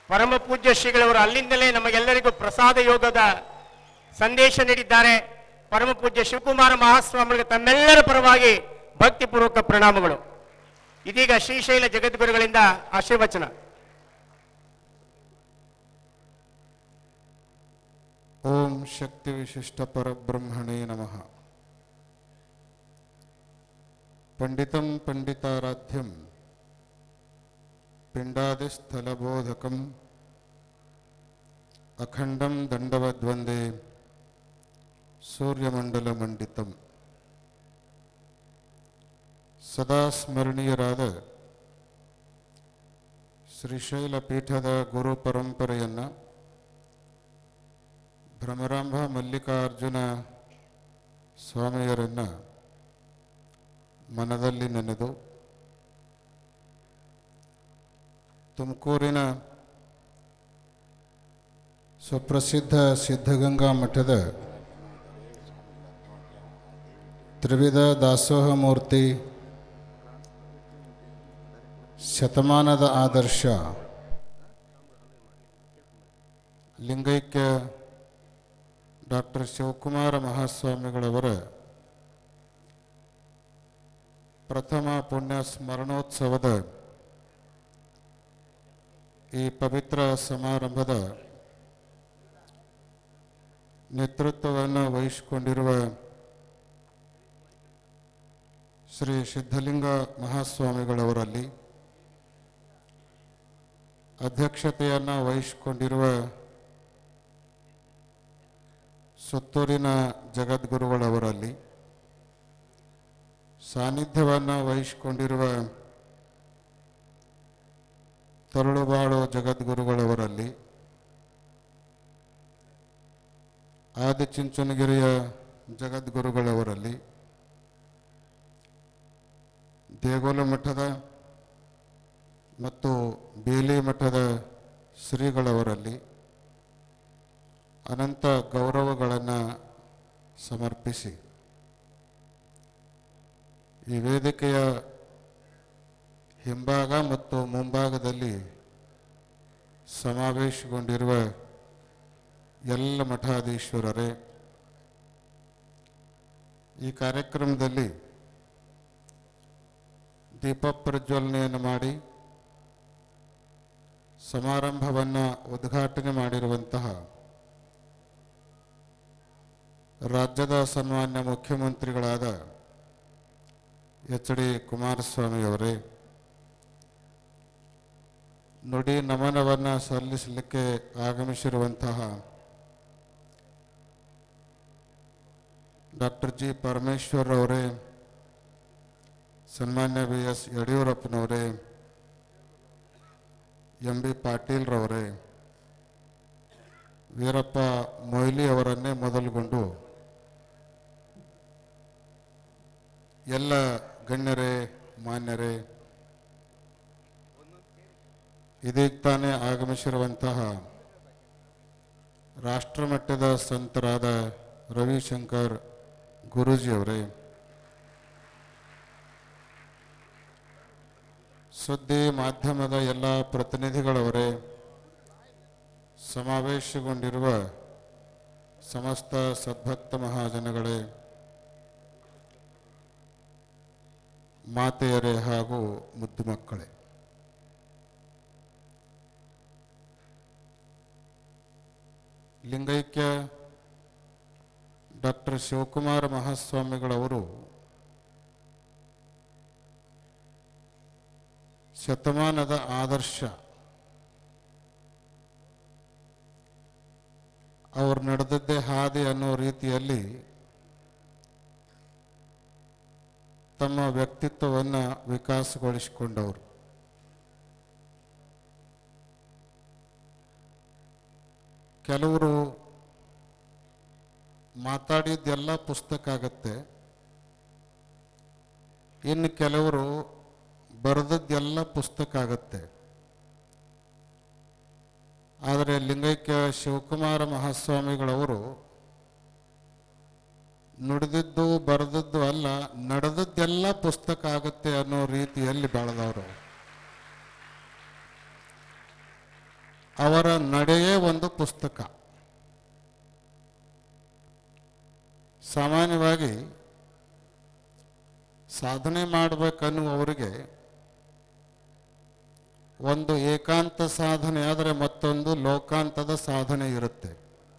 ಪರಮ ಪೂಜ್ಯ ಶ್ರೀಗಳವರು ಅಲ್ಲಿಂದಲೇ ನಮಗೆಲ್ಲರಿಗೂ ಪ್ರಸಾದ ಯೋಗದ ಸಂದೇಶ ನೀಡಿದ್ದಾರೆ ಪರಮ ಪೂಜ್ಯ ಶಿವಕುಮಾರ ಮಹಾಸ್ವಾಮಿಗಳಿಗೆ ತಮ್ಮೆಲ್ಲರ ಪರವಾಗಿ ಭಕ್ತಿಪೂರ್ವಕ ಪ್ರಣಾಮಗಳು ಇದೀಗ ಶ್ರೀಶೈಲ ಜಗದ್ಗುರುಗಳಿಂದ ಆಶೀರ್ವಚನ ಓಂ ಶಕ್ತಿ ವಿಶಿಷ್ಟ ಪರಬ್ರಹ್ಮಣೇ ನಮಃ ಪಂಡಿತಂ ಪಂಡಿತಾರಾಧ್ಯಂ ಪಿಂಡಾದಿಸ್ಥಲಬೋಧಕಂ ಅಖಂಡಂ ದಂಡವದ್ವಂದೇ ಸೂರ್ಯಮಂಡಲಮಂಡಿತಂ ಸದಾ ಸ್ಮರಣೀಯರಾದ ಶ್ರೀಶೈಲ ಪೀಠದ ಗುರು ಪರಂಪರೆಯನ್ನು ಭ್ರಮರಾಂಬ ಮಲ್ಲಿಕಾರ್ಜುನ ಸ್ವಾಮಿಯರನ್ನು ಮನದಲ್ಲಿ ನೆನೆದು ತುಮಕೂರಿನ ಸುಪ್ರಸಿದ್ಧ ಸಿದ್ಧಗಂಗಾ ಮಠದ ತ್ರಿವಿಧ ದಾಸೋಹ ಮೂರ್ತಿ ಶತಮಾನದ ಆದರ್ಶ ಲಿಂಗೈಕ್ಯ ಡಾಕ್ಟರ್ ಶಿವಕುಮಾರ ಮಹಾಸ್ವಾಮಿಗಳವರ ಪ್ರಥಮ ಪುಣ್ಯ ಸ್ಮರಣೋತ್ಸವದ ಈ ಪವಿತ್ರ ಸಮಾರಂಭದ ನೇತೃತ್ವವನ್ನು ವಹಿಸಿಕೊಂಡಿರುವ ಶ್ರೀ ಸಿದ್ಧಲಿಂಗ ಮಹಾಸ್ವಾಮಿಗಳವರಲ್ಲಿ ಅಧ್ಯಕ್ಷತೆಯನ್ನು ವಹಿಸಿಕೊಂಡಿರುವ ಸುತ್ತೂರಿನ ಜಗದ್ಗುರುಗಳವರಲ್ಲಿ ಸಾನ್ನಿಧ್ಯವನ್ನು ವಹಿಸಿಕೊಂಡಿರುವ ತರಳುಬಾಳು ಜಗದ್ಗುರುಗಳವರಲ್ಲಿ ಆದಿಚುಂಚನಗಿರಿಯ ಜಗದ್ಗುರುಗಳವರಲ್ಲಿ ದೇಗೋಲ ಮಠದ ಮತ್ತು ಬೇಲಿ ಮಠದ ಶ್ರೀಗಳವರಲ್ಲಿ ಅನಂತ ಗೌರವಗಳನ್ನು ಸಮರ್ಪಿಸಿ ಈ ವೇದಿಕೆಯ ಹಿಂಭಾಗ ಮತ್ತು ಮುಂಭಾಗದಲ್ಲಿ ಸಮಾವೇಶಗೊಂಡಿರುವ ಎಲ್ಲ ಮಠಾಧೀಶ್ವರರೇ ಈ ಕಾರ್ಯಕ್ರಮದಲ್ಲಿ ದೀಪ ಪ್ರಜ್ವಲನೆಯನ್ನು ಮಾಡಿ ಸಮಾರಂಭವನ್ನು ಉದ್ಘಾಟನೆ ಮಾಡಿರುವಂತಹ ರಾಜ್ಯದ ಸನ್ಮಾನ್ಯ ಮುಖ್ಯಮಂತ್ರಿಗಳಾದ ಎಚ್ ಡಿ ಕುಮಾರಸ್ವಾಮಿಯವರೇ ನುಡಿ ನಮನವನ್ನು ಸಲ್ಲಿಸಲಿಕ್ಕೆ ಆಗಮಿಸಿರುವಂತಹ ಡಾಕ್ಟರ್ ಜಿ ಪರಮೇಶ್ವರ್ ಅವರೇ ಸನ್ಮಾನ್ಯ ಬಿ ಎಸ್ ಯಡಿಯೂರಪ್ಪನವರೇ ಎಂ ಬಿ ಪಾಟೀಲ್ರವರೇ ವೀರಪ್ಪ ಮೊಯ್ಲಿ ಅವರನ್ನೇ ಮೊದಲುಗೊಂಡು ಎಲ್ಲ ಗಣ್ಯರೇ ಮಾನ್ಯರೇ ಇದೀಗ ತಾನೇ ಆಗಮಿಸಿರುವಂತಹ ರಾಷ್ಟ್ರಮಟ್ಟದ ಸಂತರಾದ ರವಿಶಂಕರ್ ಗುರೂಜಿಯವರೇ ಸುದ್ದಿ ಮಾಧ್ಯಮದ ಎಲ್ಲ ಪ್ರತಿನಿಧಿಗಳವರೇ ಸಮಾವೇಶಗೊಂಡಿರುವ ಸಮಸ್ತ ಸದ್ಭಕ್ತ ಮಹಾಜನಗಳೇ ಮಾತೆಯರೇ ಹಾಗೂ ಮುದ್ದು ಮಕ್ಕಳೇ ಲಿಂಗೈಕ್ಯ ಡಾಕ್ಟರ್ ಶಿವಕುಮಾರ ಮಹಾಸ್ವಾಮಿಗಳವರು ಶತಮಾನದ ಆದರ್ಶ ಅವರು ನಡೆದದ್ದೇ ಹಾದಿ ಅನ್ನೋ ರೀತಿಯಲ್ಲಿ ತಮ್ಮ ವ್ಯಕ್ತಿತ್ವವನ್ನು ವಿಕಾಸಗೊಳಿಸಿಕೊಂಡವರು ಕೆಲವರು ಮಾತಾಡಿದ್ದೆಲ್ಲ ಪುಸ್ತಕ ಆಗತ್ತೆ ಇನ್ನು ಕೆಲವರು ಬರೆದದ್ದೆಲ್ಲ ಪುಸ್ತಕ ಆಗತ್ತೆ ಆದರೆ ಲಿಂಗೈಕ್ಯ ಶಿವಕುಮಾರ ಮಹಾಸ್ವಾಮಿಗಳವರು ನುಡಿದಿದ್ದು ಬರೆದದ್ದು ಅಲ್ಲ ನಡೆದದ್ದೆಲ್ಲ ಪುಸ್ತಕ ಆಗುತ್ತೆ ಅನ್ನೋ ರೀತಿಯಲ್ಲಿ ಬೆಳೆದವರು ಅವರ ನಡೆಯೇ ಒಂದು ಪುಸ್ತಕ ಸಾಮಾನ್ಯವಾಗಿ ಸಾಧನೆ ಮಾಡಬೇಕನ್ನುವವರಿಗೆ ಒಂದು ಏಕಾಂತ ಸಾಧನೆ ಆದರೆ ಮತ್ತೊಂದು ಲೋಕಾಂತದ ಸಾಧನೆ ಇರುತ್ತೆ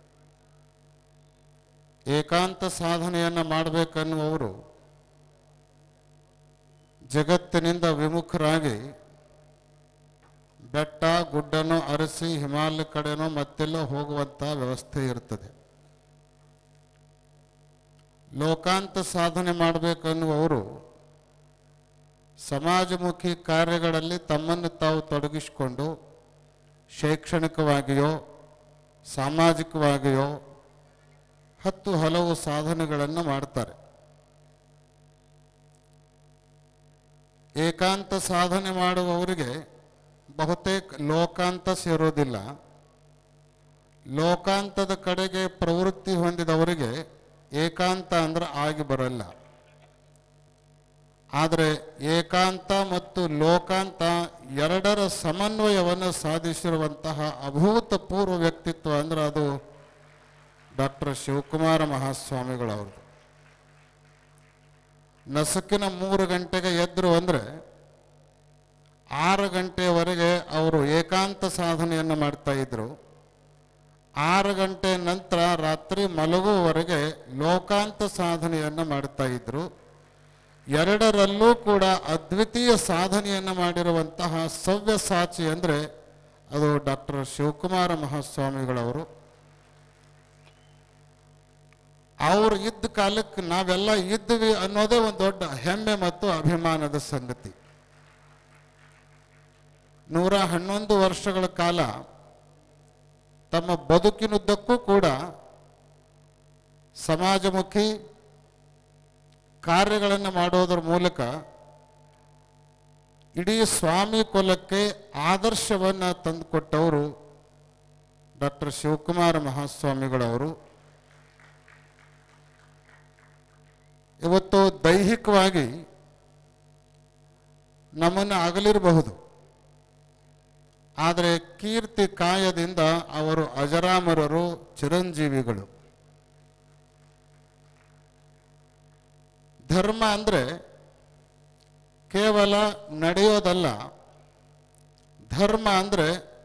ಏಕಾಂತ ಸಾಧನೆಯನ್ನು ಮಾಡಬೇಕನ್ನುವವರು ಜಗತ್ತಿನಿಂದ ವಿಮುಖರಾಗಿ ಬೆಟ್ಟ ಗುಡ್ಡನೋ ಅರಸಿ ಹಿಮಾಲಯ ಕಡೆನೋ ಮತ್ತೆಲ್ಲ ಹೋಗುವಂಥ ವ್ಯವಸ್ಥೆ ಇರ್ತದೆ ಲೋಕಾಂತ ಸಾಧನೆ ಮಾಡಬೇಕನ್ನುವವರು ಸಮಾಜಮುಖಿ ಕಾರ್ಯಗಳಲ್ಲಿ ತಮ್ಮನ್ನು ತಾವು ತೊಡಗಿಸಿಕೊಂಡು ಶೈಕ್ಷಣಿಕವಾಗಿಯೋ ಸಾಮಾಜಿಕವಾಗಿಯೋ ಹತ್ತು ಹಲವು ಸಾಧನೆಗಳನ್ನು ಮಾಡ್ತಾರೆ ಏಕಾಂತ ಸಾಧನೆ ಮಾಡುವವರಿಗೆ ಬಹುತೇಕ ಲೋಕಾಂತ ಸೇರೋದಿಲ್ಲ ಲೋಕಾಂತದ ಕಡೆಗೆ ಪ್ರವೃತ್ತಿ ಹೊಂದಿದವರಿಗೆ ಏಕಾಂತ ಅಂದ್ರೆ ಆಗಿ ಬರಲ್ಲ ಆದರೆ ಏಕಾಂತ ಮತ್ತು ಲೋಕಾಂತ ಎರಡರ ಸಮನ್ವಯವನ್ನು ಸಾಧಿಸಿರುವಂತಹ ಅಭೂತಪೂರ್ವ ವ್ಯಕ್ತಿತ್ವ ಅಂದ್ರೆ ಅದು ಡಾಕ್ಟರ್ ಶಿವಕುಮಾರ ಮಹಾಸ್ವಾಮಿಗಳವರು ನಸುಕಿನ ಮೂರು ಗಂಟೆಗೆ ಎದ್ರು ಅಂದರೆ ಆರು ಗಂಟೆಯವರೆಗೆ ಅವರು ಏಕಾಂತ ಸಾಧನೆಯನ್ನು ಮಾಡ್ತಾ ಇದ್ರು ಆರು ಗಂಟೆ ನಂತರ ರಾತ್ರಿ ಮಲಗುವವರೆಗೆ ಲೋಕಾಂತ ಸಾಧನೆಯನ್ನು ಮಾಡ್ತಾ ಇದ್ರು ಎರಡರಲ್ಲೂ ಕೂಡ ಅದ್ವಿತೀಯ ಸಾಧನೆಯನ್ನು ಮಾಡಿರುವಂತಹ ಸವ್ಯಸಾಚಿ ಅಂದರೆ ಅದು ಡಾಕ್ಟರ್ ಶಿವಕುಮಾರ ಮಹಾಸ್ವಾಮಿಗಳವರು ಅವ್ರು ಇದ್ದ ಕಾಲಕ್ಕೆ ನಾವೆಲ್ಲ ಇದ್ವಿ ಅನ್ನೋದೇ ಒಂದು ದೊಡ್ಡ ಹೆಮ್ಮೆ ಮತ್ತು ಅಭಿಮಾನದ ಸಂಗತಿ ನೂರ ಹನ್ನೊಂದು ವರ್ಷಗಳ ಕಾಲ ತಮ್ಮ ಬದುಕಿನುದ್ದಕ್ಕೂ ಕೂಡ ಸಮಾಜಮುಖಿ ಕಾರ್ಯಗಳನ್ನು ಮಾಡೋದರ ಮೂಲಕ ಇಡೀ ಸ್ವಾಮಿ ಕುಲಕ್ಕೆ ಆದರ್ಶವನ್ನು ತಂದುಕೊಟ್ಟವರು ಡಾಕ್ಟರ್ ಶಿವಕುಮಾರ ಮಹಾಸ್ವಾಮಿಗಳವರು ಇವತ್ತು ದೈಹಿಕವಾಗಿ ನಮ್ಮನ್ನು ಅಗಲಿರಬಹುದು ಆದರೆ ಕೀರ್ತಿ ಕಾಯದಿಂದ ಅವರು ಅಜರಾಮರರು ಚಿರಂಜೀವಿಗಳು ಧರ್ಮ ಅಂದರೆ ಕೇವಲ ನಡೆಯೋದಲ್ಲ ಧರ್ಮ ಅಂದರೆ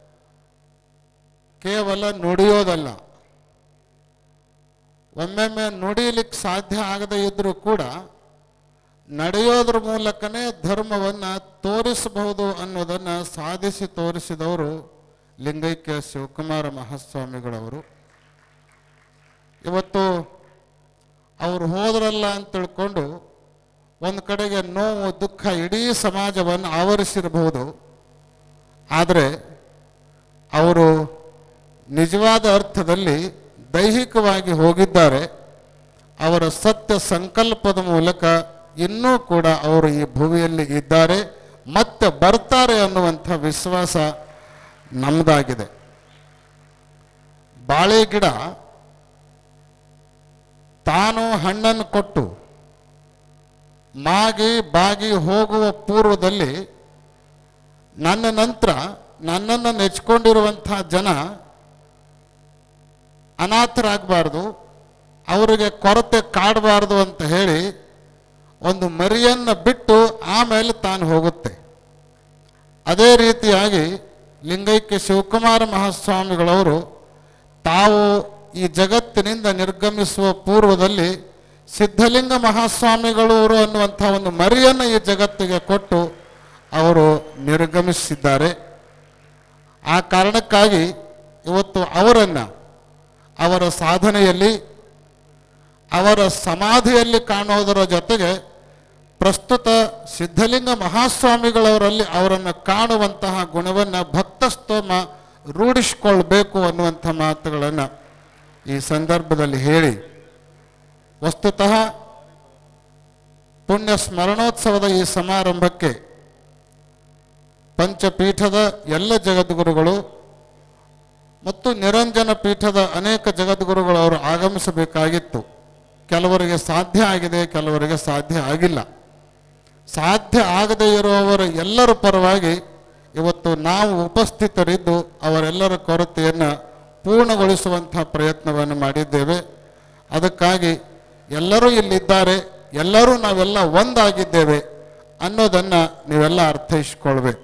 ಕೇವಲ ನುಡಿಯೋದಲ್ಲ ಒಮ್ಮೆಮ್ಮೆ ನುಡಿಲಿಕ್ಕೆ ಸಾಧ್ಯ ಆಗದೇ ಇದ್ರೂ ಕೂಡ ನಡೆಯೋದ್ರ ಮೂಲಕನೇ ಧರ್ಮವನ್ನು ತೋರಿಸಬಹುದು ಅನ್ನೋದನ್ನು ಸಾಧಿಸಿ ತೋರಿಸಿದವರು ಲಿಂಗೈಕ್ಯ ಶಿವಕುಮಾರ ಮಹಾಸ್ವಾಮಿಗಳವರು ಇವತ್ತು ಅವರು ಹೋದ್ರಲ್ಲ ಅಂತ ತಿಳ್ಕೊಂಡು ಒಂದು ಕಡೆಗೆ ನೋವು ದುಃಖ ಇಡೀ ಸಮಾಜವನ್ನು ಆವರಿಸಿರಬಹುದು ಆದರೆ ಅವರು ನಿಜವಾದ ಅರ್ಥದಲ್ಲಿ ದೈಹಿಕವಾಗಿ ಹೋಗಿದ್ದಾರೆ ಅವರ ಸತ್ಯ ಸಂಕಲ್ಪದ ಮೂಲಕ ಇನ್ನೂ ಕೂಡ ಅವರು ಈ ಭೂಮಿಯಲ್ಲಿ ಇದ್ದಾರೆ ಮತ್ತೆ ಬರ್ತಾರೆ ಅನ್ನುವಂಥ ವಿಶ್ವಾಸ ನಮ್ಮದಾಗಿದೆ ಬಾಳೆ ಗಿಡ ತಾನು ಹಣ್ಣನ್ನು ಕೊಟ್ಟು ಮಾಗಿ ಬಾಗಿ ಹೋಗುವ ಪೂರ್ವದಲ್ಲಿ ನನ್ನ ನಂತರ ನನ್ನನ್ನು ನೆಚ್ಕೊಂಡಿರುವಂಥ ಜನ ಅನಾಥರಾಗಬಾರ್ದು ಅವರಿಗೆ ಕೊರತೆ ಕಾಡಬಾರ್ದು ಅಂತ ಹೇಳಿ ಒಂದು ಮರಿಯನ್ನು ಬಿಟ್ಟು ಆಮೇಲೆ ತಾನು ಹೋಗುತ್ತೆ ಅದೇ ರೀತಿಯಾಗಿ ಲಿಂಗೈಕ್ಯ ಶಿವಕುಮಾರ ಮಹಾಸ್ವಾಮಿಗಳವರು ತಾವು ಈ ಜಗತ್ತಿನಿಂದ ನಿರ್ಗಮಿಸುವ ಪೂರ್ವದಲ್ಲಿ ಸಿದ್ಧಲಿಂಗ ಮಹಾಸ್ವಾಮಿಗಳವರು ಅನ್ನುವಂಥ ಒಂದು ಮರಿಯನ್ನು ಈ ಜಗತ್ತಿಗೆ ಕೊಟ್ಟು ಅವರು ನಿರ್ಗಮಿಸಿದ್ದಾರೆ ಆ ಕಾರಣಕ್ಕಾಗಿ ಇವತ್ತು ಅವರನ್ನು ಅವರ ಸಾಧನೆಯಲ್ಲಿ ಅವರ ಸಮಾಧಿಯಲ್ಲಿ ಕಾಣೋದರ ಜೊತೆಗೆ ಪ್ರಸ್ತುತ ಸಿದ್ಧಲಿಂಗ ಮಹಾಸ್ವಾಮಿಗಳವರಲ್ಲಿ ಅವರನ್ನು ಕಾಣುವಂತಹ ಗುಣವನ್ನು ಭಕ್ತಸ್ತೋಮ ರೂಢಿಸಿಕೊಳ್ಬೇಕು ಅನ್ನುವಂಥ ಮಾತುಗಳನ್ನು ಈ ಸಂದರ್ಭದಲ್ಲಿ ಹೇಳಿ ವಸ್ತುತಃ ಪುಣ್ಯ ಸ್ಮರಣೋತ್ಸವದ ಈ ಸಮಾರಂಭಕ್ಕೆ ಪಂಚಪೀಠದ ಎಲ್ಲ ಜಗದ್ಗುರುಗಳು ಮತ್ತು ನಿರಂಜನ ಪೀಠದ ಅನೇಕ ಜಗದ್ಗುರುಗಳು ಅವರು ಆಗಮಿಸಬೇಕಾಗಿತ್ತು ಕೆಲವರಿಗೆ ಸಾಧ್ಯ ಆಗಿದೆ ಕೆಲವರಿಗೆ ಸಾಧ್ಯ ಆಗಿಲ್ಲ ಸಾಧ್ಯ ಆಗದೇ ಇರುವವರ ಎಲ್ಲರ ಪರವಾಗಿ ಇವತ್ತು ನಾವು ಉಪಸ್ಥಿತರಿದ್ದು ಅವರೆಲ್ಲರ ಕೊರತೆಯನ್ನು ಪೂರ್ಣಗೊಳಿಸುವಂತಹ ಪ್ರಯತ್ನವನ್ನು ಮಾಡಿದ್ದೇವೆ ಅದಕ್ಕಾಗಿ ಎಲ್ಲರೂ ಇಲ್ಲಿದ್ದಾರೆ ಎಲ್ಲರೂ ನಾವೆಲ್ಲ ಒಂದಾಗಿದ್ದೇವೆ ಅನ್ನೋದನ್ನು ನೀವೆಲ್ಲ ಅರ್ಥೈಸ್ಕೊಳ್ಬೇಕು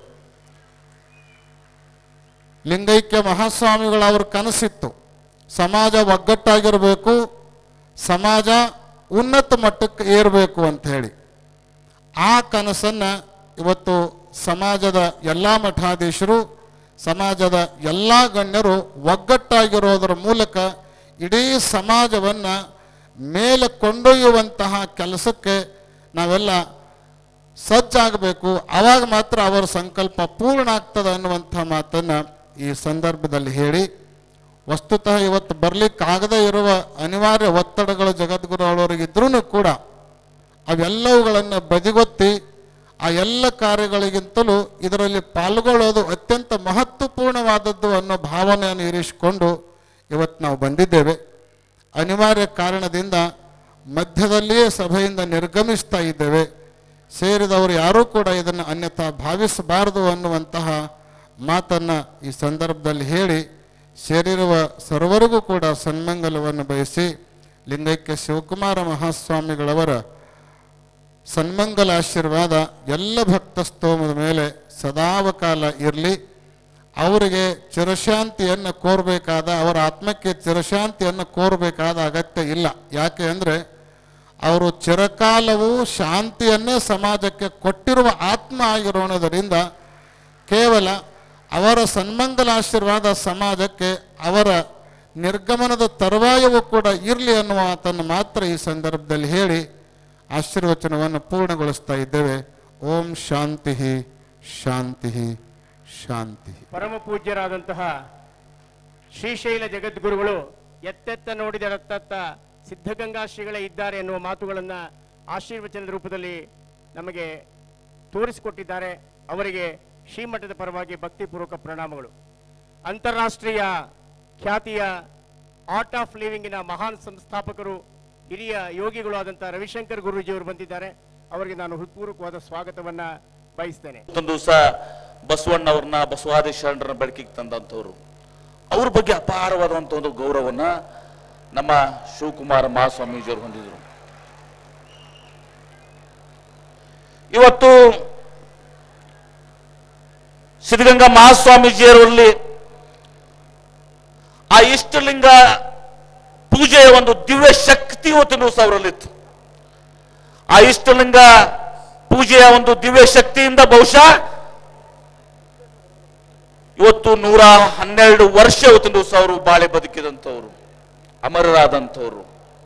ಲಿಂಗೈಕ್ಯ ಮಹಾಸ್ವಾಮಿಗಳ ಅವ್ರ ಕನಸಿತ್ತು ಸಮಾಜ ಒಗ್ಗಟ್ಟಾಗಿರಬೇಕು ಸಮಾಜ ಉನ್ನತ ಮಟ್ಟಕ್ಕೆ ಏರಬೇಕು ಅಂತ ಹೇಳಿ ಆ ಕನಸನ್ನು ಇವತ್ತು ಸಮಾಜದ ಎಲ್ಲ ಮಠಾಧೀಶರು ಸಮಾಜದ ಎಲ್ಲ ಗಣ್ಯರು ಒಗ್ಗಟ್ಟಾಗಿರೋದರ ಮೂಲಕ ಇಡೀ ಸಮಾಜವನ್ನು ಮೇಲೆ ಕೊಂಡೊಯ್ಯುವಂತಹ ಕೆಲಸಕ್ಕೆ ನಾವೆಲ್ಲ ಸಜ್ಜಾಗಬೇಕು ಆವಾಗ ಮಾತ್ರ ಅವರ ಸಂಕಲ್ಪ ಪೂರ್ಣ ಆಗ್ತದೆ ಅನ್ನುವಂಥ ಮಾತನ್ನು ಈ ಸಂದರ್ಭದಲ್ಲಿ ಹೇಳಿ ವಸ್ತುತಃ ಇವತ್ತು ಬರಲಿಕ್ಕಾಗದೇ ಇರುವ ಅನಿವಾರ್ಯ ಒತ್ತಡಗಳು ಜಗದ್ಗುರುಗಳವರಿಗಿದ್ರೂ ಕೂಡ ಅವೆಲ್ಲವುಗಳನ್ನು ಬದಿಗೊತ್ತಿ ಆ ಎಲ್ಲ ಕಾರ್ಯಗಳಿಗಿಂತಲೂ ಇದರಲ್ಲಿ ಪಾಲ್ಗೊಳ್ಳೋದು ಅತ್ಯಂತ ಮಹತ್ವಪೂರ್ಣವಾದದ್ದು ಅನ್ನೋ ಭಾವನೆಯನ್ನು ಇರಿಸಿಕೊಂಡು ಇವತ್ತು ನಾವು ಬಂದಿದ್ದೇವೆ ಅನಿವಾರ್ಯ ಕಾರಣದಿಂದ ಮಧ್ಯದಲ್ಲಿಯೇ ಸಭೆಯಿಂದ ನಿರ್ಗಮಿಸ್ತಾ ಇದ್ದೇವೆ ಸೇರಿದವರು ಯಾರೂ ಕೂಡ ಇದನ್ನು ಅನ್ಯಥಾ ಭಾವಿಸಬಾರದು ಅನ್ನುವಂತಹ ಮಾತನ್ನು ಈ ಸಂದರ್ಭದಲ್ಲಿ ಹೇಳಿ ಸೇರಿರುವ ಸರ್ವರಿಗೂ ಕೂಡ ಸನ್ಮಂಗಲವನ್ನು ಬಯಸಿ ಲಿಂಗೈಕ್ಯ ಶಿವಕುಮಾರ ಮಹಾಸ್ವಾಮಿಗಳವರ ಸನ್ಮಂಗಲ ಆಶೀರ್ವಾದ ಎಲ್ಲ ಭಕ್ತ ಸ್ತೋಮದ ಮೇಲೆ ಸದಾವಕಾಲ ಇರಲಿ ಅವರಿಗೆ ಚಿರಶಾಂತಿಯನ್ನು ಕೋರಬೇಕಾದ ಅವರ ಆತ್ಮಕ್ಕೆ ಚಿರಶಾಂತಿಯನ್ನು ಕೋರಬೇಕಾದ ಅಗತ್ಯ ಇಲ್ಲ ಯಾಕೆ ಅಂದರೆ ಅವರು ಚಿರಕಾಲವೂ ಶಾಂತಿಯನ್ನೇ ಸಮಾಜಕ್ಕೆ ಕೊಟ್ಟಿರುವ ಆತ್ಮ ಆಗಿರೋಣದರಿಂದ ಕೇವಲ ಅವರ ಸನ್ಮಂಗಲ ಆಶೀರ್ವಾದ ಸಮಾಜಕ್ಕೆ ಅವರ ನಿರ್ಗಮನದ ತರುವಾಯವೂ ಕೂಡ ಇರಲಿ ಅನ್ನುವ ಮಾತನ್ನು ಮಾತ್ರ ಈ ಸಂದರ್ಭದಲ್ಲಿ ಹೇಳಿ ಆಶೀರ್ವಚನವನ್ನು ಪೂರ್ಣಗೊಳಿಸ್ತಾ ಇದ್ದೇವೆ ಓಂ ಶಾಂತಿ ಶಾಂತಿ ಶಾಂತಿ ಪರಮ ಪೂಜ್ಯರಾದಂತಹ ಶ್ರೀಶೈಲ ಜಗದ್ಗುರುಗಳು ಎತ್ತೆತ್ತ ನೋಡಿದರತ್ತತ್ತ ಸಿದ್ಧಗಂಗಾ ಶ್ರೀಗಳೇ ಇದ್ದಾರೆ ಎನ್ನುವ ಮಾತುಗಳನ್ನು ಆಶೀರ್ವಚನದ ರೂಪದಲ್ಲಿ ನಮಗೆ ತೋರಿಸಿಕೊಟ್ಟಿದ್ದಾರೆ ಅವರಿಗೆ ಶ್ರೀಮಠದ ಪರವಾಗಿ ಭಕ್ತಿಪೂರ್ವಕ ಪ್ರಣಾಮಗಳು ಅಂತಾರಾಷ್ಟ್ರೀಯ ಖ್ಯಾತಿಯ ಆರ್ಟ್ ಆಫ್ ಲಿವಿಂಗಿನ ಮಹಾನ್ ಸಂಸ್ಥಾಪಕರು ಹಿರಿಯ ಯೋಗಿಗಳು ಆದಂತಹ ರವಿಶಂಕರ್ ಗುರೂಜಿಯವರು ಬಂದಿದ್ದಾರೆ ಅವರಿಗೆ ನಾನು ಹೃತ್ಪೂರ್ವಕವಾದ ಸ್ವಾಗತವನ್ನ ಬಯಸ್ತೇನೆ ಒಂದು ದಿವಸ ಬಸವಣ್ಣವ್ರನ್ನ ಬಸವಾದಿ ಶರಣರನ್ನ ಬೆಳಕಿಗೆ ತಂದಂಥವ್ರು ಅವ್ರ ಬಗ್ಗೆ ಅಪಾರವಾದಂಥ ಒಂದು ಗೌರವನ್ನ ನಮ್ಮ ಶಿವಕುಮಾರ ಮಹಾಸ್ವಾಮೀಜಿಯವರು ಹೊಂದಿದ್ರು ಇವತ್ತು ಸಿದ್ಧಗಂಗಾ ಮಹಾಸ್ವಾಮೀಜಿಯವರಲ್ಲಿ ಆ ಇಷ್ಟಲಿಂಗ ಪೂಜೆಯ ಒಂದು ದಿವ್ಯ ಶಕ್ತಿ ಇವತ್ತಿನ ದಿವಸ ಅವರಲ್ಲಿತ್ತು ಆ ಇಷ್ಟಲಿಂಗ ಪೂಜೆಯ ಒಂದು ದಿವ್ಯ ಶಕ್ತಿಯಿಂದ ಬಹುಶಃ ಇವತ್ತು ನೂರ ಹನ್ನೆರಡು ವರ್ಷ ಇವತ್ತಿನ ದಿವಸ ಅವರು ಬಾಳೆ ಬದುಕಿದಂಥವ್ರು ಅಮರರಾದಂಥವ್ರು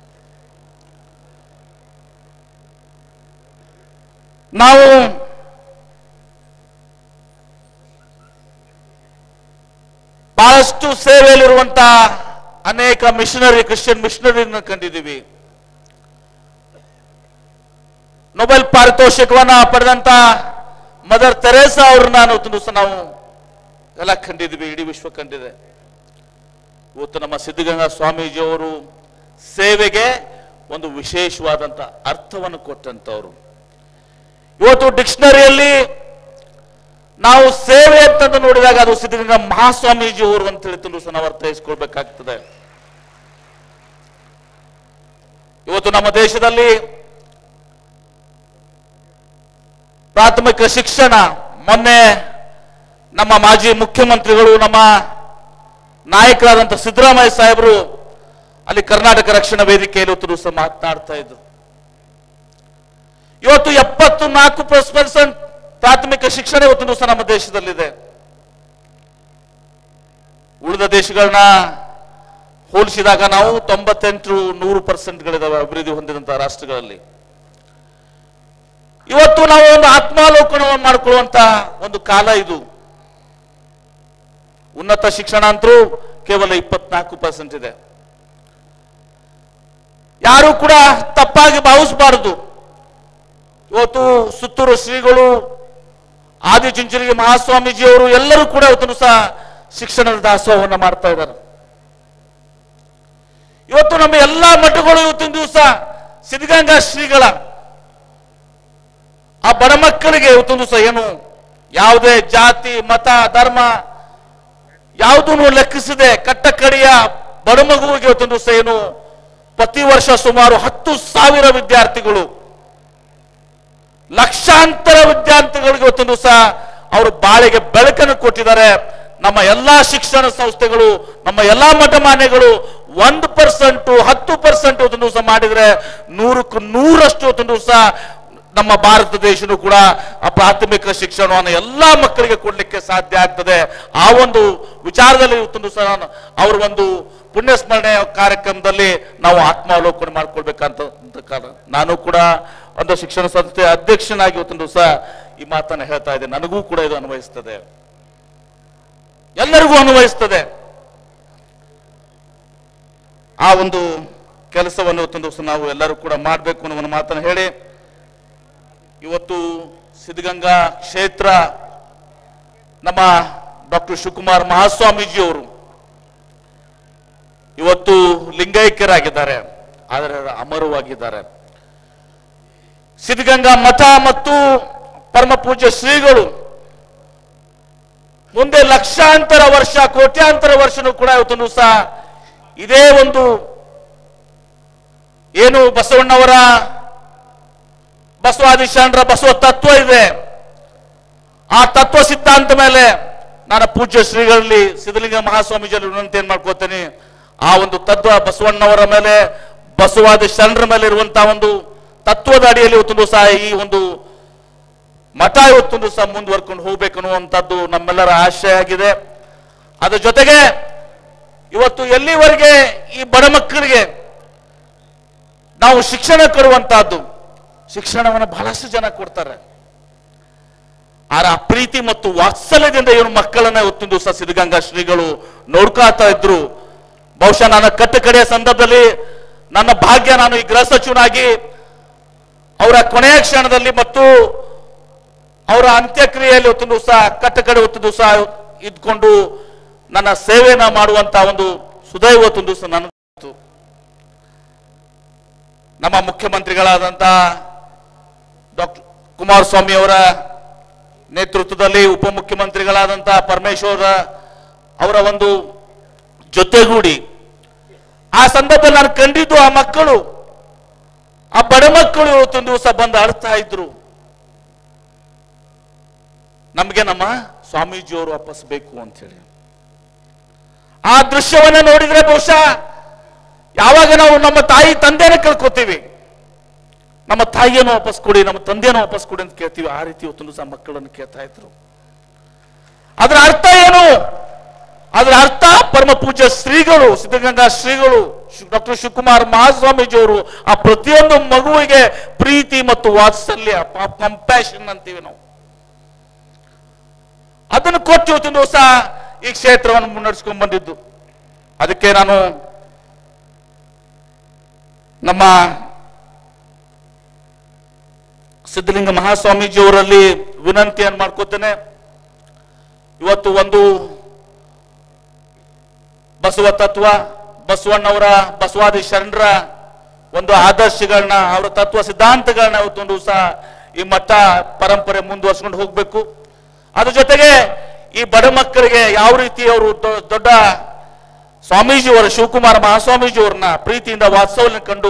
ನಾವು ಬಹಳಷ್ಟು ಸೇವೆಯಲ್ಲಿರುವಂತಹ ಅನೇಕ ಮಿಷನರಿ ಕ್ರಿಶ್ಚಿಯನ್ ಮಿಷನರಿನ ಕಂಡಿದ್ದೀವಿ ನೊಬೆಲ್ ಪಾರಿತೋಷಿಕವನ್ನ ಪಡೆದಂತ ಮದರ್ ತೆರೇಸಾ ಅವ್ರನ್ನ ಇವತ್ತು ದಿವಸ ನಾವು ಎಲ್ಲ ಕಂಡಿದ್ವಿ ಇಡೀ ವಿಶ್ವ ಕಂಡಿದೆ ಇವತ್ತು ನಮ್ಮ ಸಿದ್ಧಗಂಗಾ ಸ್ವಾಮೀಜಿಯವರು ಸೇವೆಗೆ ಒಂದು ವಿಶೇಷವಾದಂತ ಅರ್ಥವನ್ನು ಕೊಟ್ಟಂತವ್ರು ಇವತ್ತು ಡಿಕ್ಷನರಿಯಲ್ಲಿ ನಾವು ಸೇವೆ ಅಂತಂದು ನೋಡಿದಾಗ ಅದು ಸಿದ್ಧಗಂಗಾ ಮಹಾಸ್ವಾಮೀಜಿ ಅವರು ಅಂತ ಹೇಳಿ ದಿವಸ ನಾವು ಅರ್ಥೈಸ್ಕೊಳ್ಬೇಕಾಗ್ತದೆ ಇವತ್ತು ನಮ್ಮ ದೇಶದಲ್ಲಿ ಪ್ರಾಥಮಿಕ ಶಿಕ್ಷಣ ಮೊನ್ನೆ ನಮ್ಮ ಮಾಜಿ ಮುಖ್ಯಮಂತ್ರಿಗಳು ನಮ್ಮ ನಾಯಕರಾದಂಥ ಸಿದ್ದರಾಮಯ್ಯ ಸಾಹೇಬರು ಅಲ್ಲಿ ಕರ್ನಾಟಕ ರಕ್ಷಣಾ ವೇದಿಕೆಯಲ್ಲಿ ಇವತ್ತು ದಿವಸ ಮಾತನಾಡ್ತಾ ಇದ್ರು ಇವತ್ತು ಎಪ್ಪತ್ತು ನಾಲ್ಕು ಪರ್ಸೆಂಟ್ ಪ್ರಾಥಮಿಕ ಶಿಕ್ಷಣ ಇವತ್ತು ದಿವಸ ನಮ್ಮ ದೇಶದಲ್ಲಿದೆ ಉಳಿದ ದೇಶಗಳನ್ನ ಹೋಲಿಸಿದಾಗ ನಾವು ತೊಂಬತ್ತೆಂಟು ನೂರು ಪರ್ಸೆಂಟ್ಗಳಿದಾವೆ ಅಭಿವೃದ್ಧಿ ಹೊಂದಿದಂತಹ ರಾಷ್ಟ್ರಗಳಲ್ಲಿ ಇವತ್ತು ನಾವು ಒಂದು ಆತ್ಮಾವಲೋಕನವನ್ನು ಮಾಡಿಕೊಳ್ಳುವಂತ ಒಂದು ಕಾಲ ಇದು ಉನ್ನತ ಶಿಕ್ಷಣ ಅಂತೂ ಕೇವಲ ಇಪ್ಪತ್ನಾಲ್ಕು ಪರ್ಸೆಂಟ್ ಇದೆ ಯಾರು ಕೂಡ ತಪ್ಪಾಗಿ ಭಾವಿಸಬಾರದು ಇವತ್ತು ಸುತ್ತೂರು ಶ್ರೀಗಳು ಆದಿಚುಂಚನಗಿ ಮಹಾಸ್ವಾಮೀಜಿಯವರು ಎಲ್ಲರೂ ಕೂಡ ಇವತ್ತು ಸಹ ಶಿಕ್ಷಣದ ದಾಸೋಹವನ್ನು ಮಾಡ್ತಾ ಇದ್ದಾರೆ ಇವತ್ತು ನಮ್ಮ ಎಲ್ಲಾ ಮಠಗಳು ಇವತ್ತಿನ ದಿವಸ ಸಿದ್ಧಗಂಗಾ ಶ್ರೀಗಳ ಆ ಬಡ ಮಕ್ಕಳಿಗೆ ಇವತ್ತೊಂದು ದಿವಸ ಏನು ಯಾವುದೇ ಜಾತಿ ಮತ ಧರ್ಮ ಯಾವುದನ್ನು ಲೆಕ್ಕಿಸದೆ ಕಟ್ಟ ಕಡೆಯ ಬಡಮಗುವಿಗೆ ಇವತ್ತೊಂದು ದಿವಸ ಏನು ಪ್ರತಿ ವರ್ಷ ಸುಮಾರು ಹತ್ತು ಸಾವಿರ ವಿದ್ಯಾರ್ಥಿಗಳು ಲಕ್ಷಾಂತರ ವಿದ್ಯಾರ್ಥಿಗಳಿಗೆ ಇವತ್ತೊಂದು ದಿವಸ ಅವರು ಬಾಳಿಗೆ ಬೆಳಕನ್ನು ಕೊಟ್ಟಿದ್ದಾರೆ ನಮ್ಮ ಎಲ್ಲಾ ಶಿಕ್ಷಣ ಸಂಸ್ಥೆಗಳು ನಮ್ಮ ಎಲ್ಲಾ ಮಠಮಾನ್ಯಗಳು ಒಂದು ಪರ್ಸೆಂಟ್ ಹತ್ತು ಪರ್ಸೆಂಟ್ ಇವತ್ತೊಂದು ದಿವಸ ಮಾಡಿದ್ರೆ ನೂರಕ್ಕೂ ನೂರಷ್ಟು ಇವತ್ತೊಂದು ದಿವಸ ನಮ್ಮ ಭಾರತ ದೇಶನೂ ಕೂಡ ಆ ಪ್ರಾಥಮಿಕ ಶಿಕ್ಷಣವನ್ನು ಎಲ್ಲಾ ಮಕ್ಕಳಿಗೆ ಕೊಡ್ಲಿಕ್ಕೆ ಸಾಧ್ಯ ಆಗ್ತದೆ ಆ ಒಂದು ವಿಚಾರದಲ್ಲಿ ಇವತ್ತೊಂದು ದಿವಸ ನಾನು ಅವ್ರ ಒಂದು ಪುಣ್ಯ ಸ್ಮರಣೆ ಕಾರ್ಯಕ್ರಮದಲ್ಲಿ ನಾವು ಆತ್ಮಾವಲೋಕನ ಮಾಡ್ಕೊಳ್ಬೇಕಂತ ಅಂತ ಕಾರಣ ನಾನು ಕೂಡ ಒಂದು ಶಿಕ್ಷಣ ಸಂಸ್ಥೆ ಅಧ್ಯಕ್ಷನಾಗಿ ಇವತ್ತೊಂದು ದಿವಸ ಈ ಮಾತನ್ನ ಹೇಳ್ತಾ ಇದ್ದೇನೆ ನನಗೂ ಕೂಡ ಇದು ಅನ್ವಯಿಸ್ತದೆ ಎಲ್ಲರಿಗೂ ಅನ್ವಯಿಸ್ತದೆ ಆ ಒಂದು ಕೆಲಸವನ್ನು ಇವತ್ತೊಂದು ದಿವಸ ನಾವು ಎಲ್ಲರೂ ಕೂಡ ಮಾಡಬೇಕು ಅನ್ನೋ ಒಂದು ಮಾತನ್ನು ಹೇಳಿ ಇವತ್ತು ಸಿದ್ಧಗಂಗಾ ಕ್ಷೇತ್ರ ನಮ್ಮ ಡಾಕ್ಟರ್ ಶಿವಕುಮಾರ್ ಮಹಾಸ್ವಾಮೀಜಿ ಅವರು ಇವತ್ತು ಲಿಂಗೈಕ್ಯರಾಗಿದ್ದಾರೆ ಆದರೆ ಅಮರವಾಗಿದ್ದಾರೆ ಸಿದ್ಧಗಂಗಾ ಮಠ ಮತ್ತು ಪರಮ ಪೂಜ್ಯ ಶ್ರೀಗಳು ಮುಂದೆ ಲಕ್ಷಾಂತರ ವರ್ಷ ಕೋಟ್ಯಾಂತರ ವರ್ಷನೂ ಕೂಡ ಇವತ್ತು ದಿವಸ ಇದೇ ಒಂದು ಏನು ಬಸವಣ್ಣವರ ಬಸವಾದಿ ಶರಣರ ಬಸವ ತತ್ವ ಇದೆ ಆ ತತ್ವ ಸಿದ್ಧಾಂತ ಮೇಲೆ ನಾನು ಪೂಜ್ಯ ಶ್ರೀಗಳಲ್ಲಿ ಸಿದ್ಧಲಿಂಗ ಮಹಾಸ್ವಾಮೀಜಿಯಲ್ಲಿ ವಿನಂತಿ ಏನ್ ಮಾಡ್ಕೋತೇನೆ ಆ ಒಂದು ತತ್ವ ಬಸವಣ್ಣವರ ಮೇಲೆ ಬಸವಾದಿ ಶರಣರ ಮೇಲೆ ಇರುವಂತಹ ಒಂದು ತತ್ವದ ಅಡಿಯಲ್ಲಿ ಇವತ್ತೊಂದು ಸಹ ಈ ಒಂದು ಮಠ ಇವತ್ತೊಂದು ಸಹ ಮುಂದುವರ್ಕೊಂಡು ಹೋಗ್ಬೇಕು ಅನ್ನುವಂಥದ್ದು ನಮ್ಮೆಲ್ಲರ ಆಶಯ ಆಗಿದೆ ಅದ್ರ ಜೊತೆಗೆ ಇವತ್ತು ಎಲ್ಲಿವರೆಗೆ ಈ ಬಡ ಮಕ್ಕಳಿಗೆ ನಾವು ಶಿಕ್ಷಣ ಕೊಡುವಂತಹದ್ದು ಶಿಕ್ಷಣವನ್ನು ಬಹಳಷ್ಟು ಜನ ಕೊಡ್ತಾರೆ ಆರ ಆ ಪ್ರೀತಿ ಮತ್ತು ವಾತ್ಸಲ್ಯದಿಂದ ಏನು ಮಕ್ಕಳನ್ನ ಇವತ್ತಿನ ದಿವಸ ಸಿದ್ಧಗಂಗಾ ಶ್ರೀಗಳು ನೋಡ್ಕೊಳ್ತಾ ಇದ್ರು ಬಹುಶಃ ನನ್ನ ಕಟ್ಟ ಕಡೆಯ ಸಂದರ್ಭದಲ್ಲಿ ನನ್ನ ಭಾಗ್ಯ ನಾನು ಈ ಗೃಹ ಸಚಿವನಾಗಿ ಅವರ ಕೊನೆಯ ಕ್ಷಣದಲ್ಲಿ ಮತ್ತು ಅವರ ಅಂತ್ಯಕ್ರಿಯೆಯಲ್ಲಿ ಇವತ್ತಿನ ದಿವಸ ಕಟ್ಟ ಕಡೆ ಹೊತ್ತು ದಿವಸ ಇದ್ಕೊಂಡು ನನ್ನ ಸೇವೆನ ಮಾಡುವಂತ ಒಂದು ಸುದೈವ ಇವತ್ತಿನ ದಿವಸ ನನಗಿತ್ತು ನಮ್ಮ ಮುಖ್ಯಮಂತ್ರಿಗಳಾದಂತ ಡಾಕ್ಟರ್ ಕುಮಾರಸ್ವಾಮಿ ಅವರ ನೇತೃತ್ವದಲ್ಲಿ ಉಪಮುಖ್ಯಮಂತ್ರಿಗಳಾದಂತ ಪರಮೇಶ್ವರ ಅವರ ಒಂದು ಜೊತೆಗೂಡಿ ಆ ಸಂದರ್ಭದಲ್ಲಿ ನಾನು ಕಂಡಿದ್ದು ಆ ಮಕ್ಕಳು ಆ ಬಡ ಮಕ್ಕಳು ಇವತ್ತೊಂದು ದಿವಸ ಬಂದು ಅಳ್ತಾ ಇದ್ರು ನಮಗೆ ನಮ್ಮ ಸ್ವಾಮೀಜಿಯವರು ವಾಪಸ್ ಬೇಕು ಅಂತ ಹೇಳಿ ಆ ದೃಶ್ಯವನ್ನ ನೋಡಿದ್ರೆ ಬಹುಶಃ ಯಾವಾಗ ನಾವು ನಮ್ಮ ತಾಯಿ ತಂದೆನ ಕಳ್ಕೊತೀವಿ ನಮ್ಮ ತಾಯಿಯನ್ನು ವಾಪಸ್ ಕೊಡಿ ನಮ್ಮ ತಂದೆಯನ್ನು ವಾಪಸ್ ಕೊಡಿ ಅಂತ ಕೇಳ್ತೀವಿ ಆ ರೀತಿ ಇವತ್ತೊಂದು ಸಹ ಮಕ್ಕಳನ್ನು ಕೇಳ್ತಾ ಇದ್ರು ಅದರ ಅರ್ಥ ಏನು ಅದರ ಅರ್ಥ ಪರಮ ಪೂಜ್ಯ ಶ್ರೀಗಳು ಸಿದ್ಧಗಂಗಾ ಶ್ರೀಗಳು ಡಾಕ್ಟರ್ ಶಿವಕುಮಾರ್ ಮಹಾಸ್ವಾಮೀಜಿ ಅವರು ಆ ಪ್ರತಿಯೊಂದು ಮಗುವಿಗೆ ಪ್ರೀತಿ ಮತ್ತು ವಾತ್ಸಲ್ಯ ಕಂಪ್ಯಾಷನ್ ಅಂತೀವಿ ನಾವು ಅದನ್ನು ಕೊಟ್ಟು ಇವತ್ತಿನ ದಿವಸ ಈ ಕ್ಷೇತ್ರವನ್ನು ಮುನ್ನಡೆಸ್ಕೊಂಡು ಬಂದಿದ್ದು ಅದಕ್ಕೆ ನಾನು ನಮ್ಮ ಸಿದ್ಧಲಿಂಗ ಮಹಾಸ್ವಾಮೀಜಿ ಅವರಲ್ಲಿ ವಿನಂತಿಯನ್ನು ಮಾಡ್ಕೋತೇನೆ ಇವತ್ತು ಒಂದು ಬಸವ ತತ್ವ ಬಸವಣ್ಣವರ ಬಸವಾದಿ ಶರಣರ ಒಂದು ಆದರ್ಶಗಳನ್ನ ಅವರ ತತ್ವ ಸಿದ್ಧಾಂತಗಳನ್ನ ಇವತ್ತೊಂದು ದಿವಸ ಈ ಮಠ ಪರಂಪರೆ ಮುಂದುವರ್ಸ್ಕೊಂಡು ಹೋಗ್ಬೇಕು ಅದ್ರ ಜೊತೆಗೆ ಈ ಬಡ ಮಕ್ಕಳಿಗೆ ಯಾವ ರೀತಿ ಅವರು ದೊ- ದೊಡ್ಡ ಸ್ವಾಮೀಜಿಯವರ ಶಿವಕುಮಾರ ಮಹಾಸ್ವಾಮೀಜಿಯವರನ್ನ ಪ್ರೀತಿಯಿಂದ ವಾತ್ಸವ್ಯ ಕಂಡು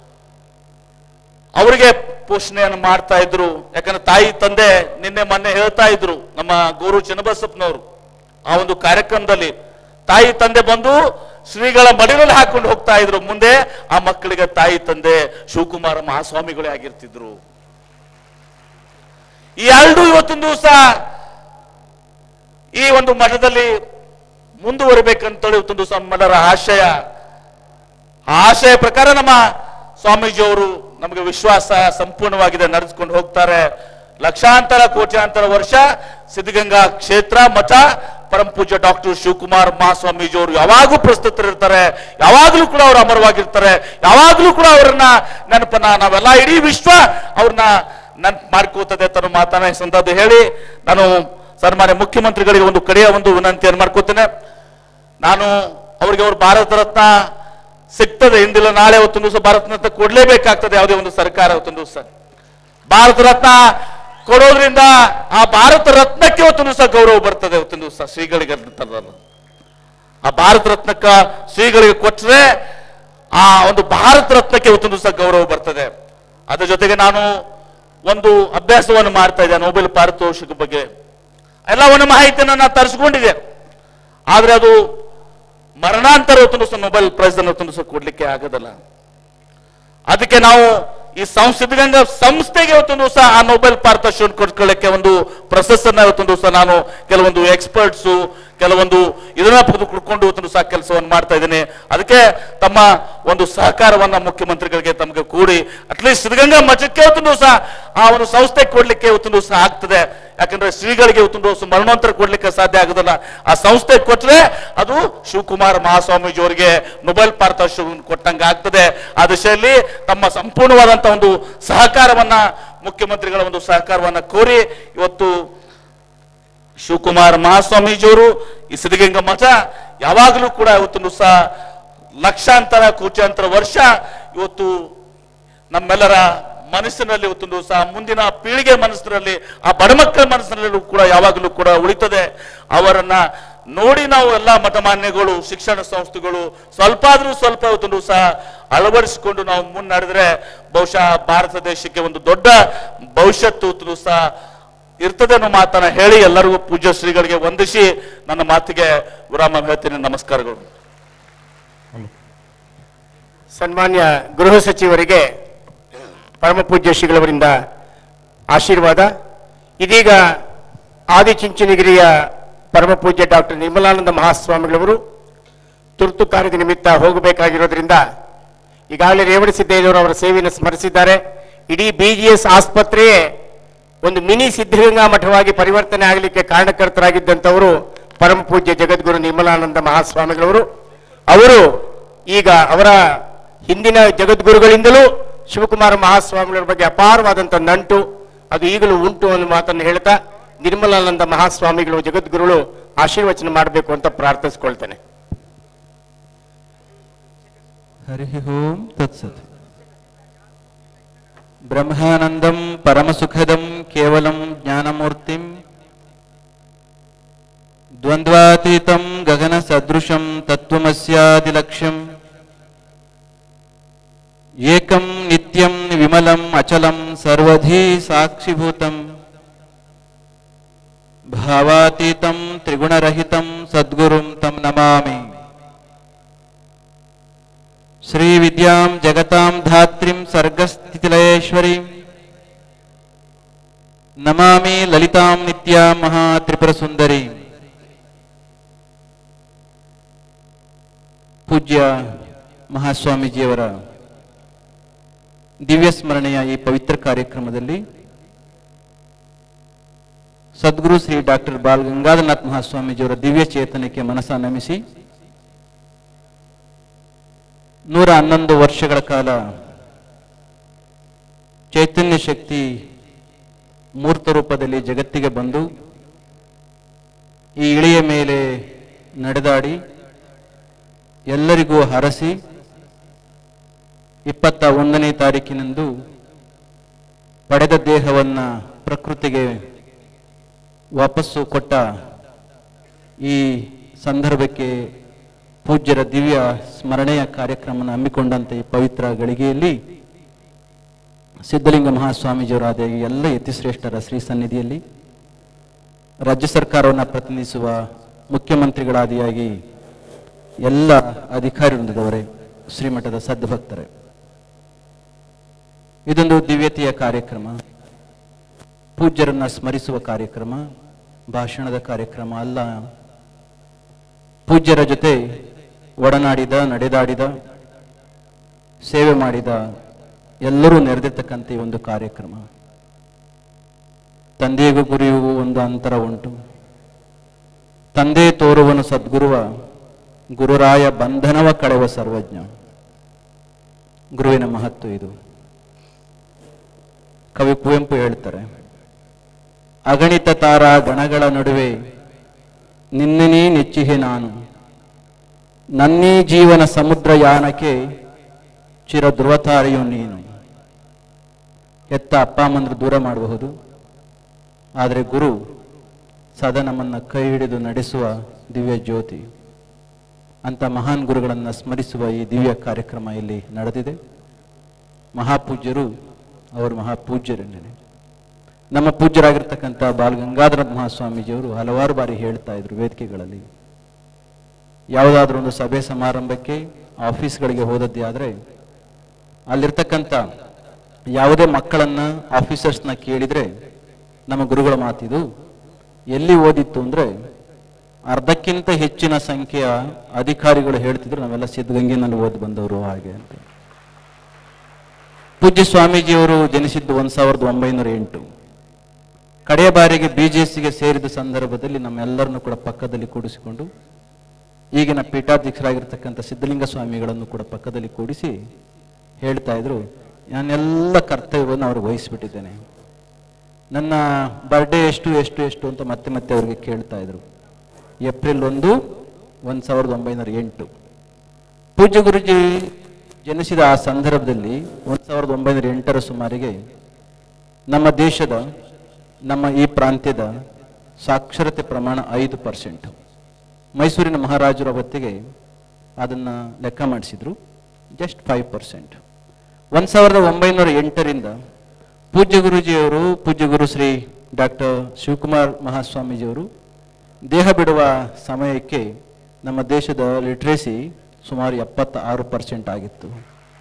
ಅವರಿಗೆ ಪೋಷಣೆಯನ್ನು ಮಾಡ್ತಾ ಇದ್ರು ಯಾಕಂದ್ರೆ ತಾಯಿ ತಂದೆ ನಿನ್ನೆ ಮೊನ್ನೆ ಹೇಳ್ತಾ ಇದ್ರು ನಮ್ಮ ಗೋರು ಚನ್ನಬಸಪ್ಪನವರು ಆ ಒಂದು ಕಾರ್ಯಕ್ರಮದಲ್ಲಿ ತಾಯಿ ತಂದೆ ಬಂದು ಶ್ರೀಗಳ ಮಡಿಲಲ್ಲಿ ಹಾಕೊಂಡು ಹೋಗ್ತಾ ಇದ್ರು ಮುಂದೆ ಆ ಮಕ್ಕಳಿಗೆ ತಾಯಿ ತಂದೆ ಶಿವಕುಮಾರ ಮಹಾಸ್ವಾಮಿಗಳೇ ಆಗಿರ್ತಿದ್ರು ಈ ಎರಡು ಇವತ್ತಿನ ದಿವಸ ಈ ಒಂದು ಮಠದಲ್ಲಿ ಮುಂದುವರಿಬೇಕಂತೇಳಿ ಇವತ್ತೊಂದು ದಿವಸ ನಮ್ಮೆಲ್ಲರ ಆಶಯ ಆ ಆಶಯ ಪ್ರಕಾರ ನಮ್ಮ ಸ್ವಾಮೀಜಿಯವರು ನಮಗೆ ವಿಶ್ವಾಸ ಸಂಪೂರ್ಣವಾಗಿದೆ ನಡೆಸ್ಕೊಂಡು ಹೋಗ್ತಾರೆ ಲಕ್ಷಾಂತರ ಕೋಟ್ಯಾಂತರ ವರ್ಷ ಸಿದ್ಧಗಂಗಾ ಕ್ಷೇತ್ರ ಮಠ ಪರಮ ಪೂಜ್ಯ ಡಾಕ್ಟರ್ ಶಿವಕುಮಾರ್ ಮಹಾಸ್ವಾಮೀಜಿ ಅವರು ಯಾವಾಗೂ ಪ್ರಸ್ತುತರಿರ್ತಾರೆ ಯಾವಾಗಲೂ ಕೂಡ ಅವರು ಅಮರವಾಗಿರ್ತಾರೆ ಯಾವಾಗಲೂ ಕೂಡ ಅವರನ್ನ ನೆನಪನ್ನ ನಾವೆಲ್ಲ ಇಡೀ ವಿಶ್ವ ಅವ್ರನ್ನ ನೆನಪು ಮಾಡ್ಕೋತದೆ ತನ್ನ ಮಾತನ್ನ ಈ ಸಂದರ್ಭ ಹೇಳಿ ನಾನು ಸನ್ಮಾನ್ಯ ಮುಖ್ಯಮಂತ್ರಿಗಳಿಗೆ ಒಂದು ಕಡೆಯ ಒಂದು ವಿನಂತಿಯನ್ನು ಮಾಡ್ಕೋತೇನೆ ನಾನು ಅವರಿಗೆ ಅವರು ಭಾರತ ರತ್ನ ಸಿಗ್ತದೆ ಇಂದಿಲ್ಲ ನಾಳೆ ಅವತ್ತೊಂದು ದಿವಸ ಭಾರತ ರತ್ನ ಕೊಡ್ಲೇಬೇಕಾಗ್ತದೆ ಯಾವುದೇ ಒಂದು ಸರ್ಕಾರ ಅವತ್ತೊಂದು ದಿವಸ ಭಾರತ ರತ್ನ ಕೊಡೋದ್ರಿಂದ ಆ ಭಾರತ ರತ್ನಕ್ಕೆ ಇವತ್ತು ಸಹ ಗೌರವ ಬರ್ತದೆ ಇವತ್ತಿನ ದಿವಸ ಶ್ರೀಗಳಿಗೆ ಅಂತಾರಲ್ಲ. ಆ ಭಾರತ ರತ್ನಕ್ಕ ಶ್ರೀಗಳಿಗೆ ಕೊಟ್ಟರೆ ಆ ಒಂದು ಭಾರತ ರತ್ನಕ್ಕೆ ಇವತ್ತಿನ ದಿವಸ ಗೌರವ ಬರ್ತದೆ ಅದ್ರ ಜೊತೆಗೆ ನಾನು ಒಂದು ಅಭ್ಯಾಸವನ್ನು ಮಾಡ್ತಾ ಇದ್ದೆ ನೊಬೆಲ್ ಪಾರಿತೋಷಿಕ ಬಗ್ಗೆ ಎಲ್ಲವನ್ನು ಮಾಹಿತಿಯನ್ನು ನಾನು ತರಿಸ್ಕೊಂಡಿದ್ದೆ ಆದ್ರೆ ಅದು ಮರಣಾಂತರ ಇವತ್ತಿನ ದಿವಸ ನೊಬೆಲ್ ಪ್ರೈಸ್ ಅನ್ನು ಇವತ್ತಿನ ದಿವಸ ಕೊಡ್ಲಿಕ್ಕೆ ಆಗೋದಲ್ಲ ಅದಕ್ಕೆ ನಾವು ಈ ಸಂ- ಸಿದ್ಧಗಂಗಾ ಸಂಸ್ಥೆಗೆ ಇವತ್ತೊಂದು ದಿವಸ ಆ ನೊಬೆಲ್ ಪಾರಿತೋಷಿಕ ಕೊಡ್ಕೊಳ್ಳಕ್ಕೆ ಒಂದು ಪ್ರಶಸ್ತಿಯನ್ನ ಇವತ್ತೊಂದು ದಿವಸ ನಾನು ಕೆಲವೊಂದು ಎಕ್ಸ್ಪರ್ಟ್ಸು ಕೆಲವೊಂದು ಇದನ್ನ ಪಡೆದುಕೊಂಡು ಇವತ್ತೊಂದು ದಿವಸ ಕೆಲಸವನ್ನು ಮಾಡ್ತಾ ಇದ್ದೀನಿ ಅದಕ್ಕೆ ತಮ್ಮ ಒಂದು ಸಹಕಾರವನ್ನ ಮುಖ್ಯಮಂತ್ರಿಗಳಿಗೆ ತಮಗೆ ಕೂಡಿ ಅಟ್ಲೀಸ್ಟ್ ಸಿದ್ಧಗಂಗಾ ಮಠಕ್ಕೆ ಇವತ್ತೊಂದು ದಿವಸ ಆ ಒಂದು ಸಂಸ್ಥೆ ಕೊಡ್ಲಿಕ್ಕೆ ಇವತ್ತೊಂದು ದಿವಸ ಆಗ್ತದೆ ಯಾಕಂದ್ರೆ ಶ್ರೀಗಳಿಗೆ ಇವತ್ತೊಂದು ದಿವಸ ಮರಣೋತ್ತರ ಕೊಡ್ಲಿಕ್ಕೆ ಸಾಧ್ಯ ಆಗೋದಿಲ್ಲ ಆ ಸಂಸ್ಥೆ ಕೊಟ್ರೆ ಅದು ಶಿವಕುಮಾರ ಮಹಾಸ್ವಾಮೀಜಿ ಅವರಿಗೆ ನೊಬೆಲ್ ಪಾರಿತೋಷಿಕ ಕೊಟ್ಟಂಗೆ ಆಗ್ತದೆ ಆ ದಿಶೆಯಲ್ಲಿ ತಮ್ಮ ಸಂಪೂರ್ಣವಾದಂತ ಒಂದು ಸಹಕಾರವನ್ನ ಮುಖ್ಯಮಂತ್ರಿಗಳ ಒಂದು ಸಹಕಾರವನ್ನ ಕೋರಿ ಇವತ್ತು ಶಿವಕುಮಾರ ಮಹಾಸ್ವಾಮೀಜಿಯವರು ಈ ಸಿದ್ಧಗಂಗಾ ಮಠ ಯಾವಾಗಲೂ ಕೂಡ ಇವತ್ತು ಸಹ ಲಕ್ಷಾಂತರ ಕೋಟ್ಯಾಂತರ ವರ್ಷ ಇವತ್ತು ನಮ್ಮೆಲ್ಲರ ಮನಸ್ಸಿನಲ್ಲಿ ಇವತ್ತೊಂದು ದಿವಸ ಮುಂದಿನ ಪೀಳಿಗೆ ಮನಸ್ಸಿನಲ್ಲಿ ಆ ಬಡಮಕ್ಕಳ ಮನಸ್ಸಿನಲ್ಲೂ ಕೂಡ ಯಾವಾಗಲೂ ಕೂಡ ಉಳಿತದೆ ಅವರನ್ನ ನೋಡಿ ನಾವು ಎಲ್ಲ ಮಠಮಾನ್ಯಗಳು ಶಿಕ್ಷಣ ಸಂಸ್ಥೆಗಳು ಸ್ವಲ್ಪ ಆದ್ರೂ ಸ್ವಲ್ಪ ಇವತ್ತೊಂದು ದಿವಸ ಅಳವಡಿಸಿಕೊಂಡು ನಾವು ಮುನ್ನಡೆದ್ರೆ ಬಹುಶಃ ಭಾರತ ದೇಶಕ್ಕೆ ಒಂದು ದೊಡ್ಡ ಭವಿಷ್ಯತ್ತು ಇವತ್ತು ದಿವಸ ಇರ್ತದೆ ಅನ್ನೋ ಮಾತನ್ನ ಹೇಳಿ ಎಲ್ಲರಿಗೂ ಪೂಜ್ಯ ಶ್ರೀಗಳಿಗೆ ವಂದಿಸಿ ನನ್ನ ಮಾತಿಗೆ ವಿರಾಮ ಹೇಳ್ತೀನಿ ನಮಸ್ಕಾರಗಳು ಸನ್ಮಾನ್ಯ ಗೃಹ ಸಚಿವರಿಗೆ ಪರಮ ಪೂಜ್ಯ ಶ್ರೀಗಳವರಿಂದ ಆಶೀರ್ವಾದ ಇದೀಗ ಆದಿಚುಂಚನಗಿರಿಯ ಪರಮ ಪೂಜ್ಯ ಡಾಕ್ಟರ್ ನಿರ್ಮಲಾನಂದ ಮಹಾಸ್ವಾಮಿಗಳವರು ತುರ್ತು ಕಾರ್ಯದ ನಿಮಿತ್ತ ಹೋಗಬೇಕಾಗಿರೋದ್ರಿಂದ ಈಗಾಗಲೇ ರೇವಣಸಿದ್ದೇನವರು ಅವರ ಸೇವೆಯನ್ನು ಸ್ಮರಿಸಿದ್ದಾರೆ ಇಡೀ ಬಿಜಿಎಸ್ ಆಸ್ಪತ್ರೆಯೇ ಒಂದು ಮಿನಿ ಸಿದ್ಧಗಂಗಾ ಮಠವಾಗಿ ಪರಿವರ್ತನೆ ಆಗಲಿಕ್ಕೆ ಕಾರಣಕರ್ತರಾಗಿದ್ದಂಥವರು ಪರಮ ಪೂಜ್ಯ ಜಗದ್ಗುರು ನಿರ್ಮಲಾನಂದ ಮಹಾಸ್ವಾಮಿಗಳವರು ಅವರು ಈಗ ಅವರ ಹಿಂದಿನ ಜಗದ್ಗುರುಗಳಿಂದಲೂ ಶಿವಕುಮಾರ ಮಹಾಸ್ವಾಮಿಗಳ ಬಗ್ಗೆ ಅಪಾರವಾದಂಥ ನಂಟು ಅದು ಈಗಲೂ ಉಂಟು ಅನ್ನೋ ಮಾತನ್ನು ಹೇಳ್ತಾ ನಿರ್ಮಲಾನಂದ ಮಹಾಸ್ವಾಮಿಗಳು ಜಗದ್ಗುರುಗಳು ಆಶೀರ್ವಚನ ಮಾಡಬೇಕು ಅಂತ ಪ್ರಾರ್ಥಿಸ್ಕೊಳ್ತೇನೆ हरिः ओं तत्सत् ब्रह्मानन्दं परमसुखदं केवलं ज्ञानमूर्तिं द्वन्द्वातीतं गगनसदृशं तत्त्वमस्यादिलक्ष्यम् एकं नित्यं विमलम् अचलं सर्वधी साक्षिभूतं भावातीतं त्रिगुणरहितं सद्गुरुं तं नमामि श्रीविद्यां जगतां धात्रीं सर्गस्थितिलयेश्वरीं नमामि ललितां नित्यां महात्रिपुरसुन्दरीं ಪೂಜ್ಯ ಮಹಾಸ್ವಾಮೀಜಿಯವರ ದಿವ್ಯ ಸ್ಮರಣೆಯ ಈ ಪವಿತ್ರ ಕಾರ್ಯಕ್ರಮದಲ್ಲಿ ಸದ್ಗುರು ಶ್ರೀ ಡಾಕ್ಟರ್ ಬಾಲ್ ಗಂಗಾಧರನಾಥ್ ಮಹಾಸ್ವಾಮೀಜಿಯವರ ದಿವ್ಯ ಚೇತನಕ್ಕೆ ಮನಸ್ಸ ನಮಿಸಿ ನೂರ ಹನ್ನೊಂದು ವರ್ಷಗಳ ಕಾಲ ಚೈತನ್ಯ ಶಕ್ತಿ ಮೂರ್ತ ರೂಪದಲ್ಲಿ ಜಗತ್ತಿಗೆ ಬಂದು ಈ ಇಳಿಯ ಮೇಲೆ ನಡೆದಾಡಿ ಎಲ್ಲರಿಗೂ ಹರಸಿ ಇಪ್ಪತ್ತ ಒಂದನೇ ತಾರೀಕಿನಂದು ಪಡೆದ ದೇಹವನ್ನು ಪ್ರಕೃತಿಗೆ ವಾಪಸ್ಸು ಕೊಟ್ಟ ಈ ಸಂದರ್ಭಕ್ಕೆ ಪೂಜ್ಯರ ದಿವ್ಯ ಸ್ಮರಣೆಯ ಕಾರ್ಯಕ್ರಮವನ್ನು ಹಮ್ಮಿಕೊಂಡಂತ ಈ ಪವಿತ್ರ ಗಳಿಗೆಯಲ್ಲಿ ಸಿದ್ಧಲಿಂಗ ಮಹಾಸ್ವಾಮೀಜಿಯವರಾದ ಈ ಎಲ್ಲ ಯತಿಶ್ರೇಷ್ಠರ ಶ್ರೀ ಸನ್ನಿಧಿಯಲ್ಲಿ ರಾಜ್ಯ ಸರ್ಕಾರವನ್ನು ಪ್ರತಿನಿಧಿಸುವ ಮುಖ್ಯಮಂತ್ರಿಗಳಾದಿಯಾಗಿ ಎಲ್ಲ ಅಧಿಕಾರಿ ವೃಂದದವರೇ ಶ್ರೀಮಠದ ಸದ್ಭಕ್ತರೇ ಇದೊಂದು ದಿವ್ಯತೆಯ ಕಾರ್ಯಕ್ರಮ ಪೂಜ್ಯರನ್ನ ಸ್ಮರಿಸುವ ಕಾರ್ಯಕ್ರಮ ಭಾಷಣದ ಕಾರ್ಯಕ್ರಮ ಅಲ್ಲ ಪೂಜ್ಯರ ಜೊತೆ ಒಡನಾಡಿದ ನಡೆದಾಡಿದ ಸೇವೆ ಮಾಡಿದ ಎಲ್ಲರೂ ನೆರೆದಿರ್ತಕ್ಕಂಥ ಈ ಒಂದು ಕಾರ್ಯಕ್ರಮ ತಂದೆಗೂ ಗುರಿಗೂ ಒಂದು ಅಂತರ ಉಂಟು ತಂದೆ ತೋರುವನು ಸದ್ಗುರುವ ಗುರುರಾಯ ಬಂಧನವ ಕಳೆವ ಸರ್ವಜ್ಞ ಗುರುವಿನ ಮಹತ್ವ ಇದು ಕವಿ ಕುವೆಂಪು ಹೇಳ್ತಾರೆ ಅಗಣಿತ ತಾರ ಗಣಗಳ ನಡುವೆ ನಿನ್ನನೇ ನೆಚ್ಚಿಹೆ ನಾನು ನನ್ನೀ ಜೀವನ ಸಮುದ್ರ ಯಾನಕ್ಕೆ ಚಿರ ಧ್ರುವತಾರೆಯು ನೀನು ಎತ್ತ ಅಪ್ಪ ಅಮ್ಮಂದ್ರು ದೂರ ಮಾಡಬಹುದು ಆದರೆ ಗುರು ಸದಾ ನಮ್ಮನ್ನು ಕೈ ಹಿಡಿದು ನಡೆಸುವ ದಿವ್ಯ ಜ್ಯೋತಿ ಅಂತ ಮಹಾನ್ ಗುರುಗಳನ್ನು ಸ್ಮರಿಸುವ ಈ ದಿವ್ಯ ಕಾರ್ಯಕ್ರಮ ಇಲ್ಲಿ ನಡೆದಿದೆ ಮಹಾಪೂಜ್ಯರು ಅವರು ಮಹಾಪೂಜ್ಯರನ್ನೇ ನಮ್ಮ ಪೂಜ್ಯರಾಗಿರ್ತಕ್ಕಂಥ ಬಾಲ್ ಗಂಗಾಧರನಾಥ ಮಹಾಸ್ವಾಮೀಜಿಯವರು ಹಲವಾರು ಬಾರಿ ಹೇಳ್ತಾ ಇದ್ರು ವೇದಿಕೆಗಳಲ್ಲಿ ಯಾವುದಾದ್ರೂ ಒಂದು ಸಭೆ ಸಮಾರಂಭಕ್ಕೆ ಆಫೀಸ್ಗಳಿಗೆ ಹೋದದ್ದೇ ಆದರೆ ಅಲ್ಲಿರ್ತಕ್ಕಂಥ ಯಾವುದೇ ಮಕ್ಕಳನ್ನ ಆಫೀಸರ್ಸ್ನ ಕೇಳಿದ್ರೆ ನಮ್ಮ ಗುರುಗಳ ಮಾತಿದು ಎಲ್ಲಿ ಓದಿತ್ತು ಅಂದ್ರೆ ಅರ್ಧಕ್ಕಿಂತ ಹೆಚ್ಚಿನ ಸಂಖ್ಯೆಯ ಅಧಿಕಾರಿಗಳು ಹೇಳ್ತಿದ್ರು ನಾವೆಲ್ಲ ಸಿದ್ಧಗಂಗೆನಲ್ಲಿ ಓದಿ ಬಂದವರು ಹಾಗೆ ಅಂತ ಪೂಜ್ಯ ಸ್ವಾಮೀಜಿಯವರು ಜನಿಸಿದ್ದು ಒಂದ್ ಸಾವಿರದ ಒಂಬೈನೂರ ಎಂಟು ಕಡೆಯ ಬಾರಿಗೆ ಬಿಜೆಸಿಗೆ ಸೇರಿದ ಸಂದರ್ಭದಲ್ಲಿ ನಮ್ಮೆಲ್ಲರನ್ನು ಕೂಡ ಪಕ್ಕದಲ್ಲಿ ಕೂಡಿಸಿಕೊಂಡು ಈಗಿನ ಪೀಠಾಧ್ಯಕ್ಷರಾಗಿರ್ತಕ್ಕಂಥ ಸಿದ್ಧಲಿಂಗ ಸ್ವಾಮಿಗಳನ್ನು ಕೂಡ ಪಕ್ಕದಲ್ಲಿ ಕೂಡಿಸಿ ಹೇಳ್ತಾ ಇದ್ರು ನಾನೆಲ್ಲ ಕರ್ತವ್ಯವನ್ನು ಅವ್ರಿಗೆ ವಹಿಸ್ಬಿಟ್ಟಿದ್ದೇನೆ ನನ್ನ ಬರ್ಡೇ ಎಷ್ಟು ಎಷ್ಟು ಎಷ್ಟು ಅಂತ ಮತ್ತೆ ಮತ್ತೆ ಅವ್ರಿಗೆ ಕೇಳ್ತಾ ಇದ್ರು ಏಪ್ರಿಲ್ ಒಂದು ಒಂದು ಸಾವಿರದ ಒಂಬೈನೂರ ಎಂಟು ಪೂಜ್ಯ ಗುರುಜಿ ಜನಿಸಿದ ಆ ಸಂದರ್ಭದಲ್ಲಿ ಒಂದು ಸಾವಿರದ ಒಂಬೈನೂರ ಎಂಟರ ಸುಮಾರಿಗೆ ನಮ್ಮ ದೇಶದ ನಮ್ಮ ಈ ಪ್ರಾಂತ್ಯದ ಸಾಕ್ಷರತೆ ಪ್ರಮಾಣ ಐದು ಪರ್ಸೆಂಟ್ ಮೈಸೂರಿನ ಮಹಾರಾಜರ ಹೊತ್ತಿಗೆ ಅದನ್ನು ಲೆಕ್ಕ ಮಾಡಿಸಿದ್ರು ಜಸ್ಟ್ ಫೈವ್ ಪರ್ಸೆಂಟ್ ಒಂದು ಸಾವಿರದ ಒಂಬೈನೂರ ಎಂಟರಿಂದ ಪೂಜ್ಯ ಗುರುಜಿಯವರು ಪೂಜ್ಯ ಗುರು ಶ್ರೀ ಡಾಕ್ಟರ್ ಶಿವಕುಮಾರ್ ಮಹಾಸ್ವಾಮೀಜಿಯವರು ದೇಹ ಬಿಡುವ ಸಮಯಕ್ಕೆ ನಮ್ಮ ದೇಶದ ಲಿಟ್ರೇಸಿ ಸುಮಾರು ಎಪ್ಪತ್ತ ಆರು ಪರ್ಸೆಂಟ್ ಆಗಿತ್ತು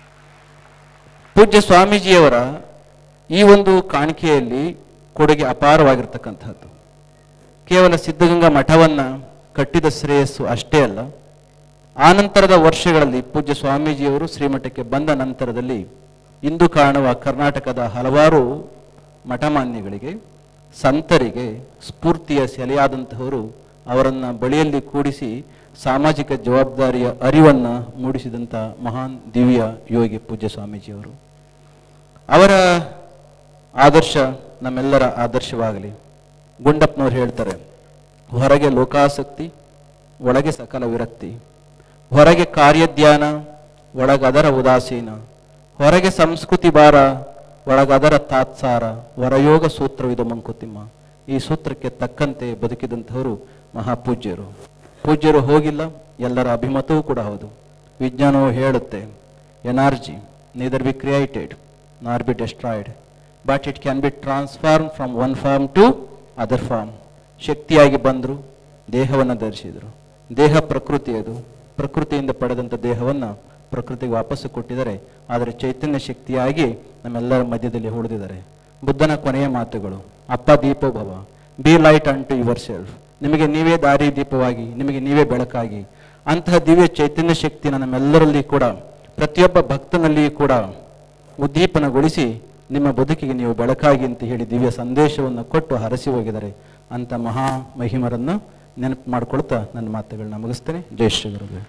ಪೂಜ್ಯ ಸ್ವಾಮೀಜಿಯವರ ಈ ಒಂದು ಕಾಣಿಕೆಯಲ್ಲಿ ಕೊಡುಗೆ ಅಪಾರವಾಗಿರ್ತಕ್ಕಂಥದ್ದು ಕೇವಲ ಸಿದ್ಧಗಂಗಾ ಮಠವನ್ನ ಕಟ್ಟಿದ ಶ್ರೇಯಸ್ಸು ಅಷ್ಟೇ ಅಲ್ಲ ಆನಂತರದ ವರ್ಷಗಳಲ್ಲಿ ಪೂಜ್ಯ ಸ್ವಾಮೀಜಿಯವರು ಶ್ರೀಮಠಕ್ಕೆ ಬಂದ ನಂತರದಲ್ಲಿ ಇಂದು ಕಾಣುವ ಕರ್ನಾಟಕದ ಹಲವಾರು ಮಠಮಾನ್ಯಗಳಿಗೆ ಸಂತರಿಗೆ ಸ್ಫೂರ್ತಿಯ ಸೆಲೆಯಾದಂತಹವರು ಅವರನ್ನ ಬಳಿಯಲ್ಲಿ ಕೂಡಿಸಿ ಸಾಮಾಜಿಕ ಜವಾಬ್ದಾರಿಯ ಅರಿವನ್ನ ಮೂಡಿಸಿದಂಥ ಮಹಾನ್ ದಿವ್ಯ ಯೋಗಿ ಪೂಜ್ಯ ಸ್ವಾಮೀಜಿಯವರು ಅವರ ಆದರ್ಶ ನಮ್ಮೆಲ್ಲರ ಆದರ್ಶವಾಗಲಿ ಗುಂಡಪ್ಪನವ್ರು ಹೇಳ್ತಾರೆ ಹೊರಗೆ ಲೋಕಾಸಕ್ತಿ ಒಳಗೆ ಸಕಲ ವಿರಕ್ತಿ ಹೊರಗೆ ಕಾರ್ಯಧ್ಯಾನ ಒಳಗದರ ಉದಾಸೀನ ಹೊರಗೆ ಸಂಸ್ಕೃತಿ ಭಾರ ಒಳಗದರ ತಾತ್ಸಾರ ಹೊರಯೋಗ ಸೂತ್ರವಿದು ಮಂಕುತಿಮ್ಮ ಈ ಸೂತ್ರಕ್ಕೆ ತಕ್ಕಂತೆ ಬದುಕಿದಂಥವರು ಮಹಾಪೂಜ್ಯರು ಪೂಜ್ಯರು ಹೋಗಿಲ್ಲ ಎಲ್ಲರ ಅಭಿಮತವೂ ಕೂಡ ಹೌದು ವಿಜ್ಞಾನವು ಹೇಳುತ್ತೆ energy neither be created nor be destroyed but it can be transform from one form to other form ಶಕ್ತಿಯಾಗಿ ಬಂದರು ದೇಹವನ್ನು ಧರಿಸಿದರು ದೇಹ ಪ್ರಕೃತಿ ಅದು ಪ್ರಕೃತಿಯಿಂದ ಪಡೆದಂಥ ದೇಹವನ್ನು ಪ್ರಕೃತಿಗೆ ವಾಪಸ್ಸು ಕೊಟ್ಟಿದ್ದಾರೆ ಆದರೆ ಚೈತನ್ಯ ಶಕ್ತಿಯಾಗಿ ನಮ್ಮೆಲ್ಲರ ಮಧ್ಯದಲ್ಲಿ ಉಳಿದಿದ್ದಾರೆ ಬುದ್ಧನ ಕೊನೆಯ ಮಾತುಗಳು ಅಪ್ಪ ದೀಪೋಭವ be light unto yourself ನಿಮಗೆ ನೀವೇ ದಾರಿ ದೀಪವಾಗಿ ನಿಮಗೆ ನೀವೇ ಬೆಳಕಾಗಿ ಅಂತಹ ದಿವ್ಯ ಚೈತನ್ಯ ಶಕ್ತಿನ ನಮ್ಮೆಲ್ಲರಲ್ಲಿ ಕೂಡ ಪ್ರತಿಯೊಬ್ಬ ಭಕ್ತನಲ್ಲಿಯೂ ಕೂಡ ಉದ್ದೀಪನಗೊಳಿಸಿ ನಿಮ್ಮ ಬದುಕಿಗೆ ನೀವು ಬೆಳಕಾಗಿ ಅಂತ ಹೇಳಿ ದಿವ್ಯ ಸಂದೇಶವನ್ನು ಕೊಟ್ಟು ಹರಸಿ ಹೋಗಿದ್ದಾರೆ ಅಂತ ಮಹಾ ಮಹಿಮರನ್ನು ನೆನಪು ಮಾಡ್ಕೊಳ್ತಾ ನನ್ನ ಮಾತುಗಳನ್ನ ಮುಗಿಸ್ತೇನೆ ಜೈ ಶ್ರೀ ಗುರುಗಳೇ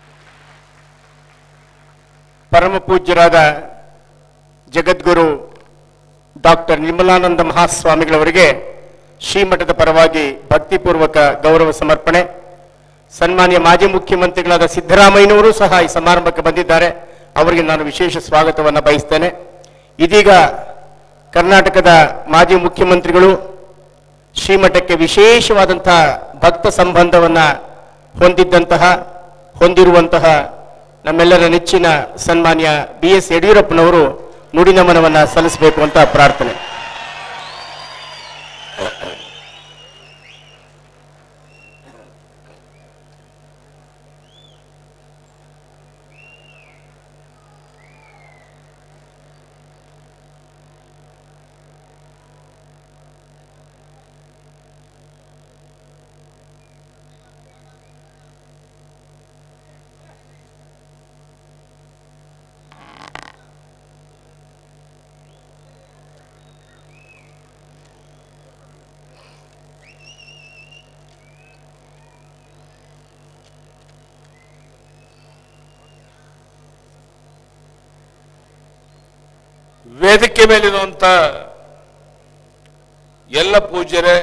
ಪರಮ ಪೂಜ್ಯರಾದ ಜಗದ್ಗುರು ಡಾಕ್ಟರ್ ನಿರ್ಮಲಾನಂದ ಮಹಾಸ್ವಾಮಿಗಳವರಿಗೆ ಶ್ರೀಮಠದ ಪರವಾಗಿ ಭಕ್ತಿಪೂರ್ವಕ ಗೌರವ ಸಮರ್ಪಣೆ ಸನ್ಮಾನ್ಯ ಮಾಜಿ ಮುಖ್ಯಮಂತ್ರಿಗಳಾದ ಸಿದ್ದರಾಮಯ್ಯನವರು ಸಹ ಈ ಸಮಾರಂಭಕ್ಕೆ ಬಂದಿದ್ದಾರೆ ಅವರಿಗೆ ನಾನು ವಿಶೇಷ ಸ್ವಾಗತವನ್ನು ಬಯಸ್ತೇನೆ ಇದೀಗ ಕರ್ನಾಟಕದ ಮಾಜಿ ಮುಖ್ಯಮಂತ್ರಿಗಳು ಶ್ರೀಮಠಕ್ಕೆ ವಿಶೇಷವಾದಂತಹ ಭಕ್ತ ಸಂಬಂಧವನ್ನ ಹೊಂದಿದ್ದಂತಹ ಹೊಂದಿರುವಂತಹ ನಮ್ಮೆಲ್ಲರ ನೆಚ್ಚಿನ ಸನ್ಮಾನ್ಯ ಬಿ ಎಸ್ ಯಡಿಯೂರಪ್ಪನವರು ನುಡಿನಮನವನ್ನ ಸಲ್ಲಿಸಬೇಕು ಅಂತ ಪ್ರಾರ್ಥನೆ ವೇದಿಕೆ ಮೇಲಿರುವಂತ ಎಲ್ಲ ಪೂಜ್ಯರೇ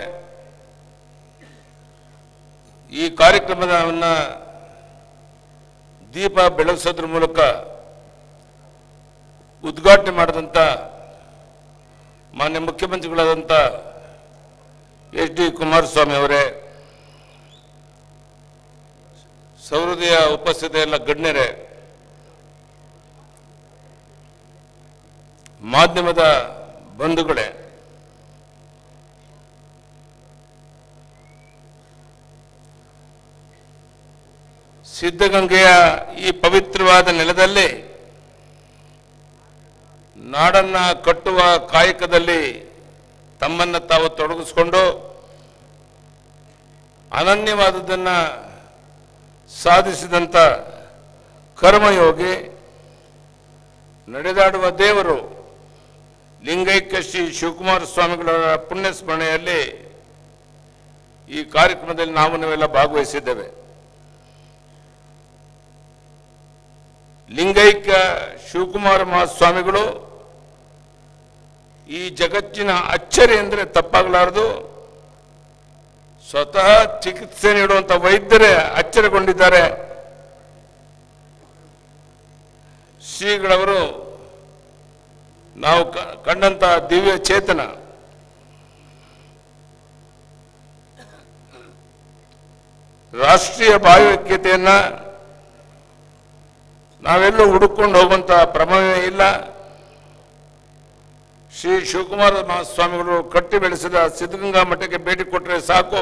ಈ ಕಾರ್ಯಕ್ರಮವನ್ನ ದೀಪ ಬೆಳಗಿಸೋದ್ರ ಮೂಲಕ ಉದ್ಘಾಟನೆ ಮಾಡಿದಂಥ ಮಾನ್ಯ ಮುಖ್ಯಮಂತ್ರಿಗಳಾದಂಥ ಎಚ್ ಡಿ ಕುಮಾರಸ್ವಾಮಿ ಅವರೇ ಸೌಹೃದಯ ಉಪಸ್ಥಿತ ಎಲ್ಲ ಗಣ್ಯರೇ ಮಾಧ್ಯಮದ ಬಂಧುಗಳೇ ಸಿದ್ಧಗಂಗೆಯ ಈ ಪವಿತ್ರವಾದ ನೆಲದಲ್ಲಿ ನಾಡನ್ನ ಕಟ್ಟುವ ಕಾಯಕದಲ್ಲಿ ತಮ್ಮನ್ನ ತಾವು ತೊಡಗಿಸ್ಕೊಂಡು ಅನನ್ಯವಾದದ್ದನ್ನ ಸಾಧಿಸಿದಂಥ ಕರ್ಮಯೋಗಿ ನಡೆದಾಡುವ ದೇವರು ಲಿಂಗೈಕ್ಯ ಶ್ರೀ ಶಿವಕುಮಾರ ಸ್ವಾಮಿಗಳ ಪುಣ್ಯ ಸ್ಮರಣೆಯಲ್ಲಿ ಈ ಕಾರ್ಯಕ್ರಮದಲ್ಲಿ ನಾವು ನಾವೆಲ್ಲ ಭಾಗವಹಿಸಿದ್ದೇವೆ ಲಿಂಗೈಕ್ಯ ಶಿವಕುಮಾರ ಮಹಾಸ್ವಾಮಿಗಳು ಈ ಜಗತ್ತಿನ ಅಚ್ಚರಿ ಅಂದರೆ ತಪ್ಪಾಗಲಾರದು ಸ್ವತಃ ಚಿಕಿತ್ಸೆ ನೀಡುವಂತ ವೈದ್ಯರೇ ಅಚ್ಚರಿಗೊಂಡಿದ್ದಾರೆ ಶ್ರೀಗಳವರು ನಾವು ಕ- ಕಂಡಂತ ದಿವ್ಯ ಚೇತನ ರಾಷ್ಟ್ರೀಯ ಭಾವೈಕ್ಯತೆಯನ್ನ ನಾವೆಲ್ಲೂ ಹುಡುಕೊಂಡು ಹೋಗುವಂತ ಪ್ರಮೇಯ ಇಲ್ಲ ಶ್ರೀ ಶಿವಕುಮಾರ ಮಹಾಸ್ವಾಮಿಗಳು ಕಟ್ಟಿ ಬೆಳೆಸಿದ ಸಿದ್ಧಗಂಗಾ ಮಠಕ್ಕೆ ಭೇಟಿ ಕೊಟ್ಟರೆ ಸಾಕು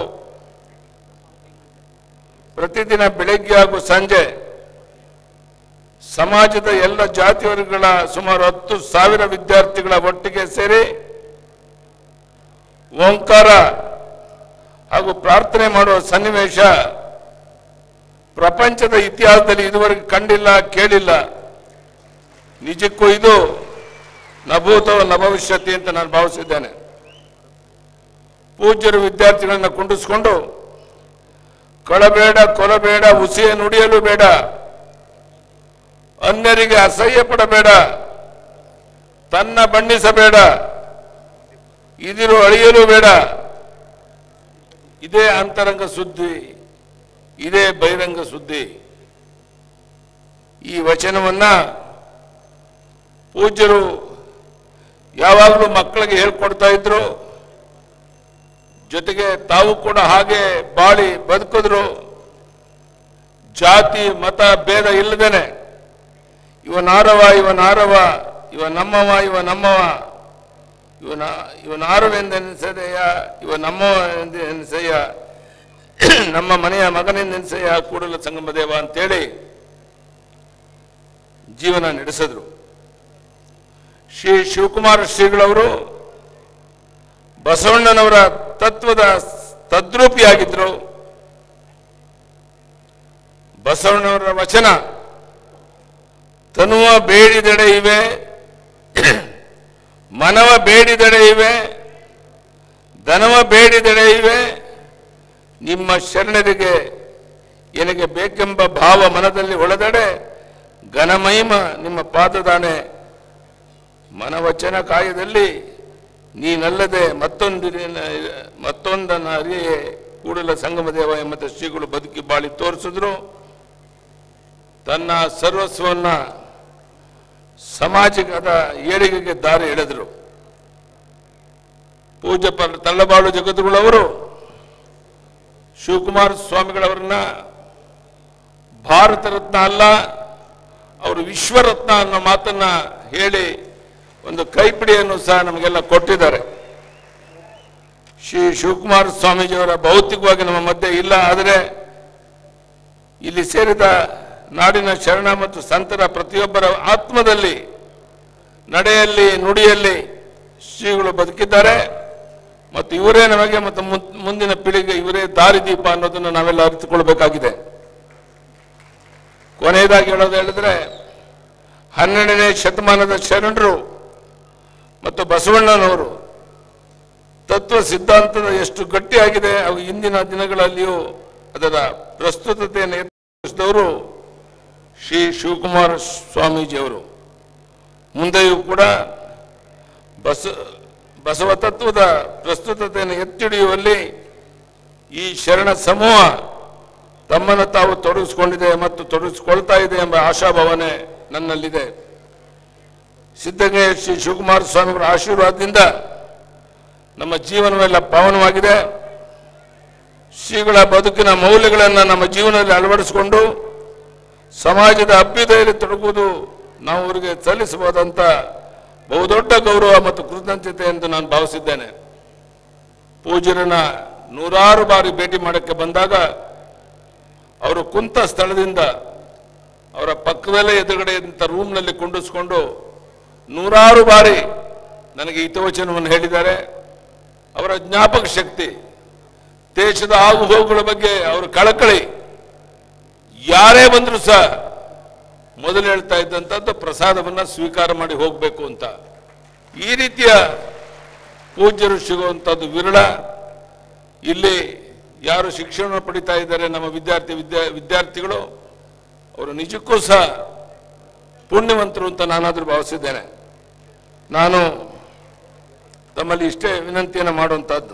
ಪ್ರತಿದಿನ ಬೆಳಗ್ಗೆ ಹಾಗೂ ಸಂಜೆ ಸಮಾಜದ ಎಲ್ಲ ಜಾತಿ ವರ್ಗಗಳ ಸುಮಾರು ಹತ್ತು ಸಾವಿರ ವಿದ್ಯಾರ್ಥಿಗಳ ಒಟ್ಟಿಗೆ ಸೇರಿ ಓಂಕಾರ ಹಾಗೂ ಪ್ರಾರ್ಥನೆ ಮಾಡುವ ಸನ್ನಿವೇಶ ಪ್ರಪಂಚದ ಇತಿಹಾಸದಲ್ಲಿ ಇದುವರೆಗೆ ಕಂಡಿಲ್ಲ ಕೇಳಿಲ್ಲ ನಿಜಕ್ಕೂ ಇದು ನಭೂತೋ ನಭವಿಷ್ಯತಿ ಅಂತ ನಾನು ಭಾವಿಸಿದ್ದೇನೆ ಪೂಜ್ಯರು ವಿದ್ಯಾರ್ಥಿಗಳನ್ನ ಕುಂಡಿಸ್ಕೊಂಡು ಕಳಬೇಡ ಕೊಲಬೇಡ ಉಸಿಯ ನುಡಿಯಲು ಬೇಡ ಅನ್ಯರಿಗೆ ಅಸಹ್ಯ ಪಡಬೇಡ ತನ್ನ ಬಣ್ಣಿಸಬೇಡ ಇದಿರು ಅಳಿಯಲು ಬೇಡ ಇದೇ ಅಂತರಂಗ ಸುದ್ದಿ ಇದೇ ಬಹಿರಂಗ ಸುದ್ದಿ ಈ ವಚನವನ್ನ ಪೂಜ್ಯರು ಯಾವಾಗಲೂ ಮಕ್ಕಳಿಗೆ ಹೇಳ್ಕೊಡ್ತಾ ಇದ್ರು ಜೊತೆಗೆ ತಾವು ಕೂಡ ಹಾಗೆ ಬಾಳಿ ಬದುಕಿದ್ರು ಜಾತಿ ಮತ ಭೇದ ಇಲ್ಲದೇನೆ ಇವ ನಾರವ ಇವ ನಾರವ ಇವ ನಮ್ಮವ ಇವ ನಮ್ಮವ ಇವನ ಇವನ ಆರವೆಂದೆನಿಸದೆಯ ಇವ ನಮ್ಮವ ಎಂದು ಎನಿಸಯ್ಯ ನಮ್ಮ ಮನೆಯ ಮಗನೆಂದೆನಿಸಯ್ಯ ಕೂಡಲ ಸಂಗಮ ದೇವ ಅಂತೇಳಿ ಜೀವನ ನಡೆಸಿದ್ರು ಶ್ರೀ ಶಿವಕುಮಾರ ಶ್ರೀಗಳವರು ಬಸವಣ್ಣನವರ ತತ್ವದ ತದ್ರೂಪಿಯಾಗಿದ್ರು ಬಸವಣ್ಣವರ ವಚನ ತನುವ ಬೇಡಿದೆಡೆ ಇವೆ ಮನವ ಬೇಡಿದೆಡೆ ಇವೆ ಧನವ ಬೇಡಿದೆಡೆ ಇವೆ ನಿಮ್ಮ ಶರಣರಿಗೆ ಎನಗೆ ಬೇಕೆಂಬ ಭಾವ ಮನದಲ್ಲಿ ಒಳದಡೆ ಘನಮಹಿಮ ನಿಮ್ಮ ಪಾದದಾನೆ ಮನವಚನ ಕಾಯದಲ್ಲಿ ನೀನಲ್ಲದೆ ಮತ್ತೊಂದಿನ ಮತ್ತೊಂದನ್ನ ಅರಿಯೇ ಕೂಡಲ ಸಂಗಮ ದೇವ ಎಂಬ ಶ್ರೀಗಳು ಬದುಕಿ ಬಾಳಿ ತೋರಿಸಿದ್ರು ತನ್ನ ಸರ್ವಸ್ವನ್ನ ಸಮಾಜಿಕದ ಏಳಿಗೆಗೆ ದಾರಿ ಎಳೆದರು ಪೂಜ್ಯ ಪ ತಳ್ಳಬಾಳು ಜಗದ್ಗುಳವರು ಶಿವಕುಮಾರ ಸ್ವಾಮಿಗಳವರನ್ನ ಭಾರತ ರತ್ನ ಅಲ್ಲ ಅವರು ವಿಶ್ವರತ್ನ ಅನ್ನೋ ಮಾತನ್ನ ಹೇಳಿ ಒಂದು ಕೈಪಿಡಿಯನ್ನು ಸಹ ನಮಗೆಲ್ಲ ಕೊಟ್ಟಿದ್ದಾರೆ ಶ್ರೀ ಶಿವಕುಮಾರ ಸ್ವಾಮೀಜಿಯವರ ಭೌತಿಕವಾಗಿ ನಮ್ಮ ಮಧ್ಯೆ ಇಲ್ಲ ಆದರೆ ಇಲ್ಲಿ ಸೇರಿದ ನಾಡಿನ ಶರಣ ಮತ್ತು ಸಂತರ ಪ್ರತಿಯೊಬ್ಬರ ಆತ್ಮದಲ್ಲಿ ನಡೆಯಲ್ಲಿ ನುಡಿಯಲ್ಲಿ ಶ್ರೀಗಳು ಬದುಕಿದ್ದಾರೆ ಮತ್ತು ಇವರೇ ನಮಗೆ ಮತ್ತು ಮುನ್- ಮುಂದಿನ ಪೀಳಿಗೆ ಇವರೇ ದಾರಿದೀಪ ಅನ್ನೋದನ್ನು ನಾವೆಲ್ಲ ಅರಿತುಕೊಳ್ಬೇಕಾಗಿದೆ ಕೊನೆಯದಾಗಿ ಹೇಳೋದು ಹೇಳಿದ್ರೆ ಹನ್ನೆರಡನೇ ಶತಮಾನದ ಶರಣರು ಮತ್ತು ಬಸವಣ್ಣನವರು ತತ್ವ ಸಿದ್ಧಾಂತದ ಎಷ್ಟು ಗಟ್ಟಿಯಾಗಿದೆ ಅವು ಇಂದಿನ ದಿನಗಳಲ್ಲಿಯೂ ಅದರ ಪ್ರಸ್ತುತತೆಯನ್ನು ಎತ್ತಿಸಿದವರು ಶ್ರೀ ಶಿವಕುಮಾರ ಸ್ವಾಮೀಜಿಯವರು ಮುಂದೆಯೂ ಕೂಡ ಬಸ ಬಸವ ತತ್ವದ ಪ್ರಸ್ತುತತೆಯನ್ನು ಎತ್ತಿಡಿಯುವಲ್ಲಿ ಈ ಶರಣ ಸಮೂಹ ತಮ್ಮನ್ನು ತಾವು ತೊಡಗಿಸಿಕೊಂಡಿದೆ ಮತ್ತು ತೊಡಗಿಸಿಕೊಳ್ತಾ ಇದೆ ಎಂಬ ಆಶಾಭಾವನೆ ನನ್ನಲ್ಲಿದೆ ಸಿದ್ಧಗಂಗೆ ಶ್ರೀ ಶಿವಕುಮಾರ ಸ್ವಾಮಿಗಳ ಆಶೀರ್ವಾದದಿಂದ ನಮ್ಮ ಜೀವನವೆಲ್ಲ ಪಾವನವಾಗಿದೆ ಶ್ರೀಗಳ ಬದುಕಿನ ಮೌಲ್ಯಗಳನ್ನು ನಮ್ಮ ಜೀವನದಲ್ಲಿ ಅಳವಡಿಸಿಕೊಂಡು ಸಮಾಜದ ಅಭ್ಯುದಯದಲ್ಲಿ ತೊಡಗುವುದು ನಾವು ಅವರಿಗೆ ಸಲ್ಲಿಸಬಹುದಂತ ಬಹುದೊಡ್ಡ ಗೌರವ ಮತ್ತು ಕೃತಜ್ಞತೆ ಎಂದು ನಾನು ಭಾವಿಸಿದ್ದೇನೆ ಪೂಜ್ಯರನ್ನ ನೂರಾರು ಬಾರಿ ಭೇಟಿ ಮಾಡಕ್ಕೆ ಬಂದಾಗ ಅವರು ಕುಂತ ಸ್ಥಳದಿಂದ ಅವರ ಪಕ್ಕದಲ್ಲೇ ಎದುರುಗಡೆ ಇದ್ದಂಥ ರೂಮ್ನಲ್ಲಿ ಕುಂಡಿಸ್ಕೊಂಡು ನೂರಾರು ಬಾರಿ ನನಗೆ ಹಿತವಚನವನ್ನು ಹೇಳಿದ್ದಾರೆ ಅವರ ಜ್ಞಾಪಕ ಶಕ್ತಿ ದೇಶದ ಆಗುಹೋಗುಗಳ ಬಗ್ಗೆ ಅವರ ಕಳಕಳಿ ಯಾರೇ ಬಂದರೂ ಸಹ ಮೊದಲು ಹೇಳ್ತಾ ಇದ್ದಂಥದ್ದು ಪ್ರಸಾದವನ್ನು ಸ್ವೀಕಾರ ಮಾಡಿ ಹೋಗಬೇಕು ಅಂತ ಈ ರೀತಿಯ ಪೂಜ್ಯರು ಸಿಗುವಂಥದ್ದು ವಿರಳ ಇಲ್ಲಿ ಯಾರು ಶಿಕ್ಷಣ ಪಡಿತಾ ಇದ್ದಾರೆ ನಮ್ಮ ವಿದ್ಯಾರ್ಥಿ ವಿದ್ಯಾ ವಿದ್ಯಾರ್ಥಿಗಳು ಅವರು ನಿಜಕ್ಕೂ ಸಹ ಪುಣ್ಯವಂತರು ಅಂತ ನಾನಾದರೂ ಭಾವಿಸಿದ್ದೇನೆ ನಾನು ತಮ್ಮಲ್ಲಿ ಇಷ್ಟೇ ವಿನಂತಿಯನ್ನು ಮಾಡುವಂತಹದ್ದು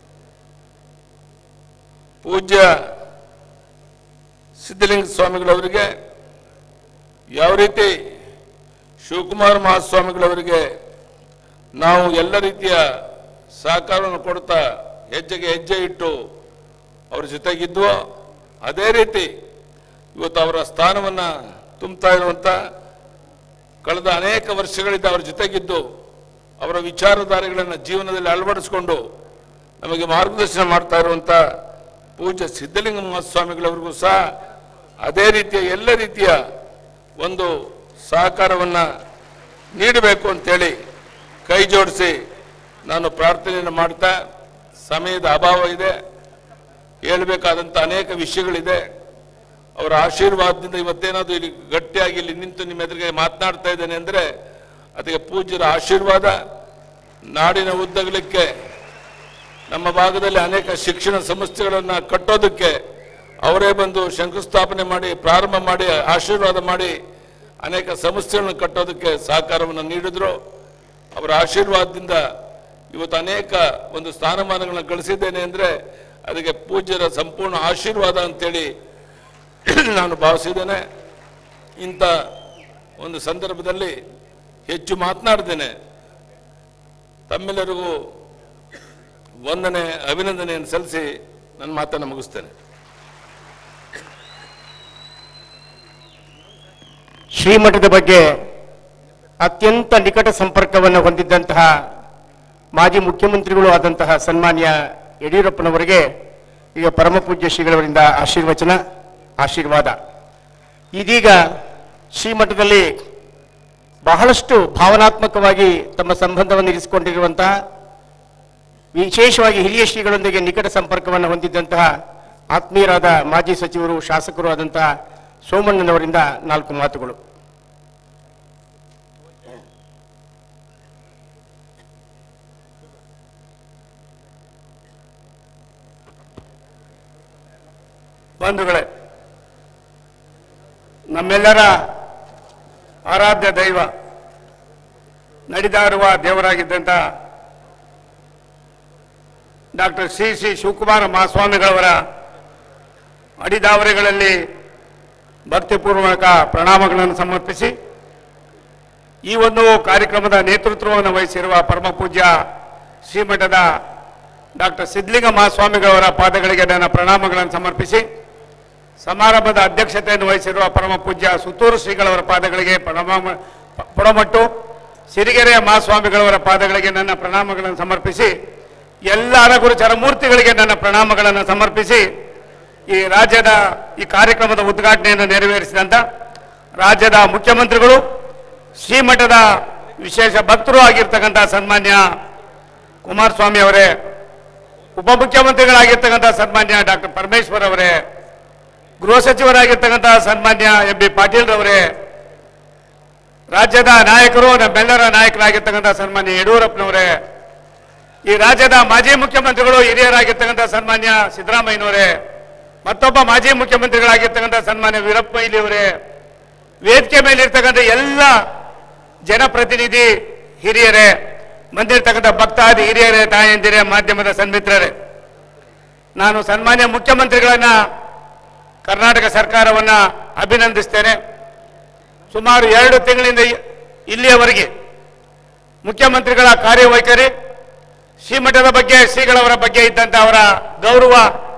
ಪೂಜ್ಯ ಸಿದ್ಧಲಿಂಗ ಸ್ವಾಮಿಗಳವರಿಗೆ ಯಾವ ರೀತಿ ಶಿವಕುಮಾರ ಮಹಾಸ್ವಾಮಿಗಳವರಿಗೆ ನಾವು ಎಲ್ಲ ರೀತಿಯ ಸಹಕಾರವನ್ನು ಕೊಡ್ತಾ ಹೆಜ್ಜೆಗೆ ಹೆಜ್ಜೆ ಇಟ್ಟು ಅವ್ರ ಜೊತೆಗಿದ್ವೋ ಅದೇ ರೀತಿ ಇವತ್ತು ಅವರ ಸ್ಥಾನವನ್ನು ತುಂಬ್ತಾ ಇರುವಂಥ ಕಳೆದ ಅನೇಕ ವರ್ಷಗಳಿಂದ ಅವರ ಜೊತೆಗಿದ್ದು ಅವರ ವಿಚಾರಧಾರೆಗಳನ್ನು ಜೀವನದಲ್ಲಿ ಅಳವಡಿಸಿಕೊಂಡು ನಮಗೆ ಮಾರ್ಗದರ್ಶನ ಮಾಡ್ತಾ ಇರುವಂಥ ಪೂಜ್ಯ ಸಿದ್ಧಲಿಂಗ ಮಹಾಸ್ವಾಮಿಗಳವರಿಗೂ ಸಹ ಅದೇ ರೀತಿಯ ಎಲ್ಲ ರೀತಿಯ ಒಂದು ಸಹಕಾರವನ್ನು ನೀಡಬೇಕು ಅಂತೇಳಿ ಕೈ ಜೋಡಿಸಿ ನಾನು ಪ್ರಾರ್ಥನೆಯನ್ನು ಮಾಡ್ತಾ ಸಮಯದ ಅಭಾವ ಇದೆ ಹೇಳಬೇಕಾದಂಥ ಅನೇಕ ವಿಷಯಗಳಿದೆ ಅವರ ಆಶೀರ್ವಾದದಿಂದ ಇವತ್ತೇನಾದ್ರು ಇಲ್ಲಿ ಗಟ್ಟಿಯಾಗಿ ಇಲ್ಲಿ ನಿಂತು ನಿಮ್ಮ ಎದುರಿಗೆ ಮಾತನಾಡ್ತಾ ಇದ್ದೇನೆ ಅಂದರೆ ಅದಕ್ಕೆ ಪೂಜ್ಯರ ಆಶೀರ್ವಾದ ನಾಡಿನ ಉದ್ದಗಲಿಕ್ಕೆ ನಮ್ಮ ಭಾಗದಲ್ಲಿ ಅನೇಕ ಶಿಕ್ಷಣ ಸಂಸ್ಥೆಗಳನ್ನು ಕಟ್ಟೋದಕ್ಕೆ ಅವರೇ ಬಂದು ಶಂಕುಸ್ಥಾಪನೆ ಮಾಡಿ ಪ್ರಾರಂಭ ಮಾಡಿ ಆಶೀರ್ವಾದ ಮಾಡಿ ಅನೇಕ ಸಂಸ್ಥೆಗಳನ್ನು ಕಟ್ಟೋದಕ್ಕೆ ಸಹಕಾರವನ್ನು ನೀಡಿದ್ರು ಅವರ ಆಶೀರ್ವಾದದಿಂದ ಇವತ್ತು ಅನೇಕ ಒಂದು ಸ್ಥಾನಮಾನಗಳನ್ನು ಗಳಿಸಿದ್ದೇನೆ ಅಂದರೆ ಅದಕ್ಕೆ ಪೂಜ್ಯರ ಸಂಪೂರ್ಣ ಆಶೀರ್ವಾದ ಅಂತೇಳಿ ನಾನು ಭಾವಿಸಿದ್ದೇನೆ ಇಂಥ ಒಂದು ಸಂದರ್ಭದಲ್ಲಿ ಹೆಚ್ಚು ಮಾತನಾಡ್ತೇನೆ ತಮ್ಮೆಲ್ಲರಿಗೂ ವಂದನೆ ಅಭಿನಂದನೆಯನ್ನು ಸಲ್ಲಿಸಿ ನನ್ನ ಮಾತನ್ನು ಮುಗಿಸ್ತೇನೆ ಶ್ರೀಮಠದ ಬಗ್ಗೆ ಅತ್ಯಂತ ನಿಕಟ ಸಂಪರ್ಕವನ್ನು ಹೊಂದಿದ್ದಂತಹ ಮಾಜಿ ಮುಖ್ಯಮಂತ್ರಿಗಳು ಆದಂತಹ ಸನ್ಮಾನ್ಯ ಯಡಿಯೂರಪ್ಪನವರಿಗೆ ಈಗ ಪರಮ ಪೂಜ್ಯ ಶ್ರೀಗಳವರಿಂದ ಆಶೀರ್ವಚನ ಆಶೀರ್ವಾದ ಇದೀಗ ಶ್ರೀಮಠದಲ್ಲಿ ಬಹಳಷ್ಟು ಭಾವನಾತ್ಮಕವಾಗಿ ತಮ್ಮ ಸಂಬಂಧವನ್ನು ಇರಿಸಿಕೊಂಡಿರುವಂತಹ ವಿಶೇಷವಾಗಿ ಹಿರಿಯ ಶ್ರೀಗಳೊಂದಿಗೆ ನಿಕಟ ಸಂಪರ್ಕವನ್ನು ಹೊಂದಿದ್ದಂತಹ ಆತ್ಮೀಯರಾದ ಮಾಜಿ ಸಚಿವರು ಶಾಸಕರು ಆದಂತಹ ಸೋಮಣ್ಣನವರಿಂದ ನಾಲ್ಕು ಮಾತುಗಳು ಬಂಧುಗಳೇ ನಮ್ಮೆಲ್ಲರ ಆರಾಧ್ಯ ದೈವ ನಡೆದಾರುವ ದೇವರಾಗಿದ್ದಂಥ ಡಾಕ್ಟರ್ ಶ್ರೀ ಶ್ರೀ ಶಿವಕುಮಾರ ಮಹಾಸ್ವಾಮಿಗಳವರ ಅಡಿದಾವರೆಗಳಲ್ಲಿ ಭಕ್ತಿಪೂರ್ವಕ ಪ್ರಣಾಮಗಳನ್ನು ಸಮರ್ಪಿಸಿ ಈ ಒಂದು ಕಾರ್ಯಕ್ರಮದ ನೇತೃತ್ವವನ್ನು ವಹಿಸಿರುವ ಪರಮ ಪೂಜ್ಯ ಶ್ರೀಮಠದ ಡಾಕ್ಟರ್ ಸಿದ್ಧಲಿಂಗ ಮಹಾಸ್ವಾಮಿಗಳವರ ಪಾದಗಳಿಗೆ ನನ್ನ ಪ್ರಣಾಮಗಳನ್ನು ಸಮರ್ಪಿಸಿ ಸಮಾರಂಭದ ಅಧ್ಯಕ್ಷತೆಯನ್ನು ವಹಿಸಿರುವ ಪರಮ ಪೂಜ್ಯ ಸುತ್ತೂರು ಶ್ರೀಗಳವರ ಪಾದಗಳಿಗೆ ಪ್ರಣಾಮ ಪುಡಮಟ್ಟು ಸಿರಿಗೆರೆಯ ಮಹಾಸ್ವಾಮಿಗಳವರ ಪಾದಗಳಿಗೆ ನನ್ನ ಪ್ರಣಾಮಗಳನ್ನು ಸಮರ್ಪಿಸಿ ಎಲ್ಲ ಅರಗುರು ಚರಮೂರ್ತಿಗಳಿಗೆ ನನ್ನ ಪ್ರಣಾಮಗಳನ್ನು ಸಮರ್ಪಿಸಿ ಈ ರಾಜ್ಯದ ಈ ಕಾರ್ಯಕ್ರಮದ ಉದ್ಘಾಟನೆಯನ್ನು ನೆರವೇರಿಸಿದಂಥ ರಾಜ್ಯದ ಮುಖ್ಯಮಂತ್ರಿಗಳು ಶ್ರೀಮಠದ ವಿಶೇಷ ಭಕ್ತರು ಆಗಿರ್ತಕ್ಕಂಥ ಸನ್ಮಾನ್ಯ ಕುಮಾರಸ್ವಾಮಿ ಅವರೇ ಉಪಮುಖ್ಯಮಂತ್ರಿಗಳಾಗಿರ್ತಕ್ಕಂಥ ಸನ್ಮಾನ್ಯ ಡಾಕ್ಟರ್ ಪರಮೇಶ್ವರ್ ಅವರೇ ಗೃಹ ಸಚಿವರಾಗಿರ್ತಕ್ಕಂಥ ಸನ್ಮಾನ್ಯ ಎಂ ಬಿ ಪಾಟೀಲ್ ರವರೇ ರಾಜ್ಯದ ನಾಯಕರು ನಮ್ಮೆಲ್ಲರ ನಾಯಕರಾಗಿರ್ತಕ್ಕಂಥ ಸನ್ಮಾನ್ಯ ಯಡಿಯೂರಪ್ಪನವರೇ ಈ ರಾಜ್ಯದ ಮಾಜಿ ಮುಖ್ಯಮಂತ್ರಿಗಳು ಹಿರಿಯರಾಗಿರ್ತಕ್ಕಂಥ ಸನ್ಮಾನ್ಯ ಸಿದ್ದರಾಮಯ್ಯನವರೇ ಮತ್ತೊಬ್ಬ ಮಾಜಿ ಮುಖ್ಯಮಂತ್ರಿಗಳಾಗಿರ್ತಕ್ಕಂಥ ಸನ್ಮಾನ್ಯ ವೀರಪ್ಪ ಮೊಯ್ಲಿಯವರೇ ವೇದಿಕೆ ಮೇಲೆ ಇರ್ತಕ್ಕಂಥ ಎಲ್ಲ ಜನಪ್ರತಿನಿಧಿ ಹಿರಿಯರೇ ಬಂದಿರ್ತಕ್ಕಂಥ ಭಕ್ತಾದಿ ಹಿರಿಯರೇ ತಾಯಂದಿರೇ ಮಾಧ್ಯಮದ ಸನ್ಮಿತ್ರರೇ ನಾನು ಸನ್ಮಾನ್ಯ ಮುಖ್ಯಮಂತ್ರಿಗಳನ್ನ ಕರ್ನಾಟಕ ಸರ್ಕಾರವನ್ನ ಅಭಿನಂದಿಸ್ತೇನೆ ಸುಮಾರು ಎರಡು ತಿಂಗಳಿಂದ ಇ- ಇಲ್ಲಿಯವರೆಗೆ ಮುಖ್ಯಮಂತ್ರಿಗಳ ಕಾರ್ಯವೈಖರಿ ಶ್ರೀಮಠದ ಬಗ್ಗೆ ಶ್ರೀಗಳವರ ಬಗ್ಗೆ ಇದ್ದಂಥ ಅವರ ಗೌರವ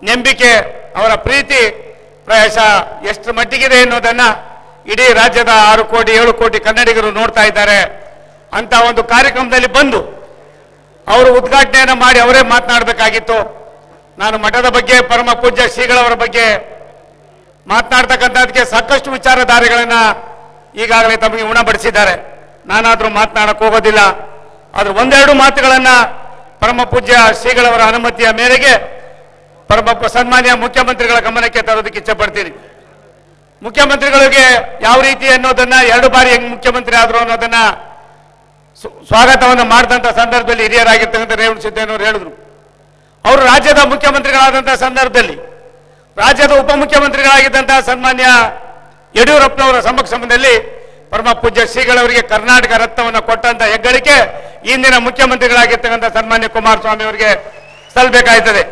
ನಂಬಿಕೆ ಅವರ ಪ್ರೀತಿ ಪ್ರಾಯಶಃ ಎಷ್ಟು ಮಟ್ಟಿಗಿದೆ ಎನ್ನುವುದನ್ನ ಇಡೀ ರಾಜ್ಯದ ಆರು ಕೋಟಿ ಏಳು ಕೋಟಿ ಕನ್ನಡಿಗರು ನೋಡ್ತಾ ಇದ್ದಾರೆ ಅಂತ ಒಂದು ಕಾರ್ಯಕ್ರಮದಲ್ಲಿ ಬಂದು ಅವರು ಉದ್ಘಾಟನೆಯನ್ನು ಮಾಡಿ ಅವರೇ ಮಾತನಾಡಬೇಕಾಗಿತ್ತು ನಾನು ಮಠದ ಬಗ್ಗೆ ಪರಮ ಪೂಜ್ಯ ಶ್ರೀಗಳವರ ಬಗ್ಗೆ ಮಾತನಾಡ್ತಕ್ಕಂಥದಕ್ಕೆ ಸಾಕಷ್ಟು ವಿಚಾರಧಾರೆಗಳನ್ನ ಈಗಾಗಲೇ ತಮಗೆ ಉಣಬಡಿಸಿದ್ದಾರೆ ನಾನಾದ್ರೂ ಮಾತನಾಡಕ್ ಹೋಗೋದಿಲ್ಲ ಆದ್ರೆ ಒಂದೆರಡು ಮಾತುಗಳನ್ನ ಪರಮ ಪೂಜ್ಯ ಶ್ರೀಗಳವರ ಅನುಮತಿಯ ಮೇರೆಗೆ ಪರಮ ಸನ್ಮಾನ್ಯ ಮುಖ್ಯಮಂತ್ರಿಗಳ ಗಮನಕ್ಕೆ ತರೋದಕ್ಕೆ ಇಚ್ಛಪಡ್ತೀನಿ ಮುಖ್ಯಮಂತ್ರಿಗಳಿಗೆ ಯಾವ ರೀತಿ ಅನ್ನೋದನ್ನ ಎರಡು ಬಾರಿ ಹೆಂಗ್ ಮುಖ್ಯಮಂತ್ರಿ ಆದ್ರು ಅನ್ನೋದನ್ನ ಸ್ವ- ಸ್ವಾಗತವನ್ನು ಮಾಡಿದಂತ ಸಂದರ್ಭದಲ್ಲಿ ಹಿರಿಯರಾಗಿರ್ತಕ್ಕಂಥ ರೇವಣ ಸಿದ್ದೇನವರು ಹೇಳಿದ್ರು ಅವರು ರಾಜ್ಯದ ಮುಖ್ಯಮಂತ್ರಿಗಳಾದಂತಹ ಸಂದರ್ಭದಲ್ಲಿ ರಾಜ್ಯದ ಉಪಮುಖ್ಯಮಂತ್ರಿಗಳಾಗಿದ್ದಂತಹ ಸನ್ಮಾನ್ಯ ಯಡಿಯೂರಪ್ಪನವರ ಸಮಕ್ಷಮದಲ್ಲಿ ಪರಮ ಪೂಜ್ಯ ಶ್ರೀಗಳವರಿಗೆ ಕರ್ನಾಟಕ ರತ್ನವನ್ನು ಕೊಟ್ಟಂತ ಹೆಗ್ಗಳಿಕೆ ಇಂದಿನ ಮುಖ್ಯಮಂತ್ರಿಗಳಾಗಿರ್ತಕ್ಕಂಥ ಸನ್ಮಾನ್ಯ ಕುಮಾರಸ್ವಾಮಿ ಅವರಿಗೆ ಸಲ್ಲಬೇಕಾಯ್ತದೆ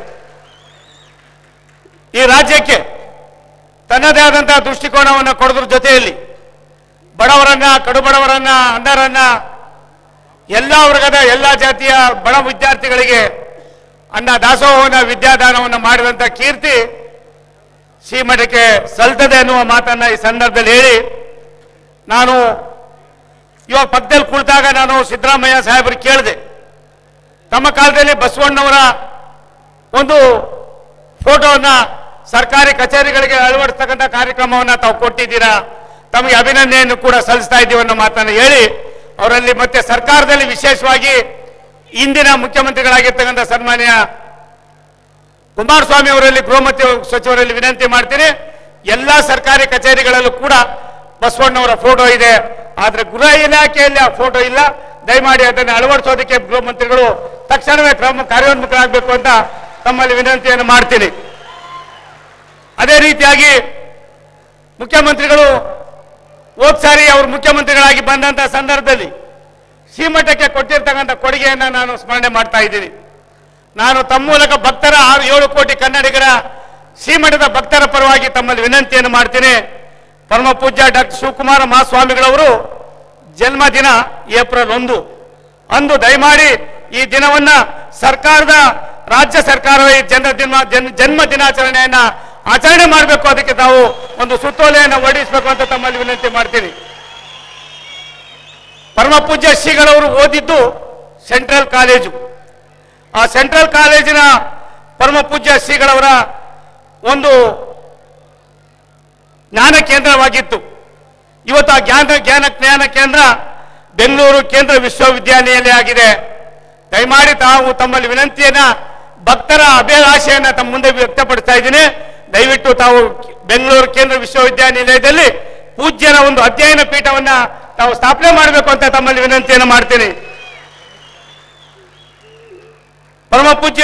ಈ ರಾಜ್ಯಕ್ಕೆ ತನ್ನದೇ ಆದಂತಹ ದೃಷ್ಟಿಕೋನವನ್ನು ಕೊಡೋದ್ರ ಜೊತೆಯಲ್ಲಿ ಬಡವರನ್ನ ಕಡುಬಡವರನ್ನ ಅಂಧರನ್ನ ಎಲ್ಲ ವರ್ಗದ ಎಲ್ಲ ಜಾತಿಯ ಬಡ ವಿದ್ಯಾರ್ಥಿಗಳಿಗೆ ಅನ್ನ ದಾಸೋಹವನ್ನ ವಿದ್ಯಾದಾನವನ್ನು ಮಾಡಿದಂತ ಕೀರ್ತಿ ಶ್ರೀಮಠಕ್ಕೆ ಸಲ್ತದೆ ಅನ್ನುವ ಮಾತನ್ನ ಈ ಸಂದರ್ಭದಲ್ಲಿ ಹೇಳಿ ನಾನು ಇವಾಗ ಪಕ್ಕದಲ್ಲಿ ಕುಳಿತಾಗ ನಾನು ಸಿದ್ದರಾಮಯ್ಯ ಸಾಹೇಬರಿಗೆ ಕೇಳಿದೆ ತಮ್ಮ ಕಾಲದಲ್ಲಿ ಬಸವಣ್ಣವರ ಒಂದು ಫೋಟೋವನ್ನ ಸರ್ಕಾರಿ ಕಚೇರಿಗಳಿಗೆ ಅಳವಡಿಸ್ತಕ್ಕಂಥ ಕಾರ್ಯಕ್ರಮವನ್ನ ತಾವು ಕೊಟ್ಟಿದ್ದೀರಾ ತಮಗೆ ಅಭಿನಂದನೆಯನ್ನು ಕೂಡ ಸಲ್ಲಿಸ್ತಾ ಇದ್ದೀವಿ ಅನ್ನೋ ಮಾತನ್ನು ಹೇಳಿ ಅವರಲ್ಲಿ ಮತ್ತೆ ಸರ್ಕಾರದಲ್ಲಿ ವಿಶೇಷವಾಗಿ ಇಂದಿನ ಮುಖ್ಯಮಂತ್ರಿಗಳಾಗಿರ್ತಕ್ಕಂಥ ಸನ್ಮಾನ್ಯ ಕುಮಾರಸ್ವಾಮಿ ಅವರಲ್ಲಿ ಗೃಹ ಮತ್ತು ಸಚಿವರಲ್ಲಿ ವಿನಂತಿ ಮಾಡ್ತೀನಿ ಎಲ್ಲಾ ಸರ್ಕಾರಿ ಕಚೇರಿಗಳಲ್ಲೂ ಕೂಡ ಬಸವಣ್ಣವರ ಫೋಟೋ ಇದೆ ಆದ್ರೆ ಗೃಹ ಇಲಾಖೆಯಲ್ಲಿ ಆ ಫೋಟೋ ಇಲ್ಲ ದಯಮಾಡಿ ಅದನ್ನು ಅಳವಡಿಸೋದಕ್ಕೆ ಗೃಹ ಮಂತ್ರಿಗಳು ತಕ್ಷಣವೇ ಕ್ರಮ ಕಾರ್ಯೋನ್ಮುಖರಾಗಬೇಕು ಅಂತ ತಮ್ಮಲ್ಲಿ ವಿನಂತಿಯನ್ನು ಮಾಡ್ತೀನಿ ಅದೇ ರೀತಿಯಾಗಿ ಮುಖ್ಯಮಂತ್ರಿಗಳು ಹೋದ್ ಸಾರಿ ಅವರು ಮುಖ್ಯಮಂತ್ರಿಗಳಾಗಿ ಬಂದಂತ ಸಂದರ್ಭದಲ್ಲಿ ಶ್ರೀಮಠಕ್ಕೆ ಕೊಟ್ಟಿರ್ತಕ್ಕಂಥ ಕೊಡುಗೆಯನ್ನ ನಾನು ಸ್ಮರಣೆ ಮಾಡ್ತಾ ಇದ್ದೀನಿ ನಾನು ತಮ್ಮ ಮೂಲಕ ಭಕ್ತರ ಆರು ಏಳು ಕೋಟಿ ಕನ್ನಡಿಗರ ಶ್ರೀಮಠದ ಭಕ್ತರ ಪರವಾಗಿ ತಮ್ಮಲ್ಲಿ ವಿನಂತಿಯನ್ನು ಮಾಡ್ತೀನಿ ಪರಮ ಪೂಜ್ಯ ಡಾಕ್ಟರ್ ಶಿವಕುಮಾರ ಮಹಾಸ್ವಾಮಿಗಳವರು ಜನ್ಮದಿನ ಏಪ್ರಿಲ್ ಒಂದು ಅಂದು ದಯಮಾಡಿ ಈ ದಿನವನ್ನ ಸರ್ಕಾರದ ರಾಜ್ಯ ಸರ್ಕಾರವೇ ಈ ಜನ ದಿನ ಜನ್- ಜನ್ಮ ದಿನಾಚರಣೆಯನ್ನ ಆಚರಣೆ ಮಾಡಬೇಕು ಅದಕ್ಕೆ ತಾವು ಒಂದು ಸುತ್ತೋಲೆಯನ್ನು ಹೊರಡಿಸಬೇಕು ಅಂತ ತಮ್ಮಲ್ಲಿ ವಿನಂತಿ ಮಾಡ್ತೀನಿ ಪರಮ ಪೂಜ್ಯ ಶ್ರೀಗಳವರು ಓದಿದ್ದು ಸೆಂಟ್ರಲ್ ಕಾಲೇಜು ಆ ಸೆಂಟ್ರಲ್ ಕಾಲೇಜಿನ ಪರಮ ಪೂಜ್ಯ ಶ್ರೀಗಳವರ ಒಂದು ಜ್ಞಾನ ಕೇಂದ್ರವಾಗಿತ್ತು ಇವತ್ತು ಆ ಜ್ಞಾನ ಜ್ಞಾನ ಜ್ಞಾನ ಕೇಂದ್ರ ಬೆಂಗಳೂರು ಕೇಂದ್ರ ವಿಶ್ವವಿದ್ಯಾಲಯ ಆಗಿದೆ ದಯಮಾಡಿ ತಾವು ತಮ್ಮಲ್ಲಿ ವಿನಂತಿಯನ್ನ ಭಕ್ತರ ಅಭಿಲಾಷೆಯನ್ನ ತಮ್ಮ ಮುಂದೆ ವ್ಯಕ್ತಪಡಿಸ್ತಾ ಇದ್ದೀನಿ ದಯವಿಟ್ಟು ತಾವು ಬೆಂಗಳೂರು ಕೇಂದ್ರ ವಿಶ್ವವಿದ್ಯಾನಿಲಯದಲ್ಲಿ ಪೂಜ್ಯರ ಒಂದು ಅಧ್ಯಯನ ಪೀಠವನ್ನ ತಾವು ಸ್ಥಾಪನೆ ಮಾಡಬೇಕು ಅಂತ ತಮ್ಮಲ್ಲಿ ವಿನಂತಿಯನ್ನು ಮಾಡ್ತೀನಿ ಪರಮ ಪೂಜ್ಯ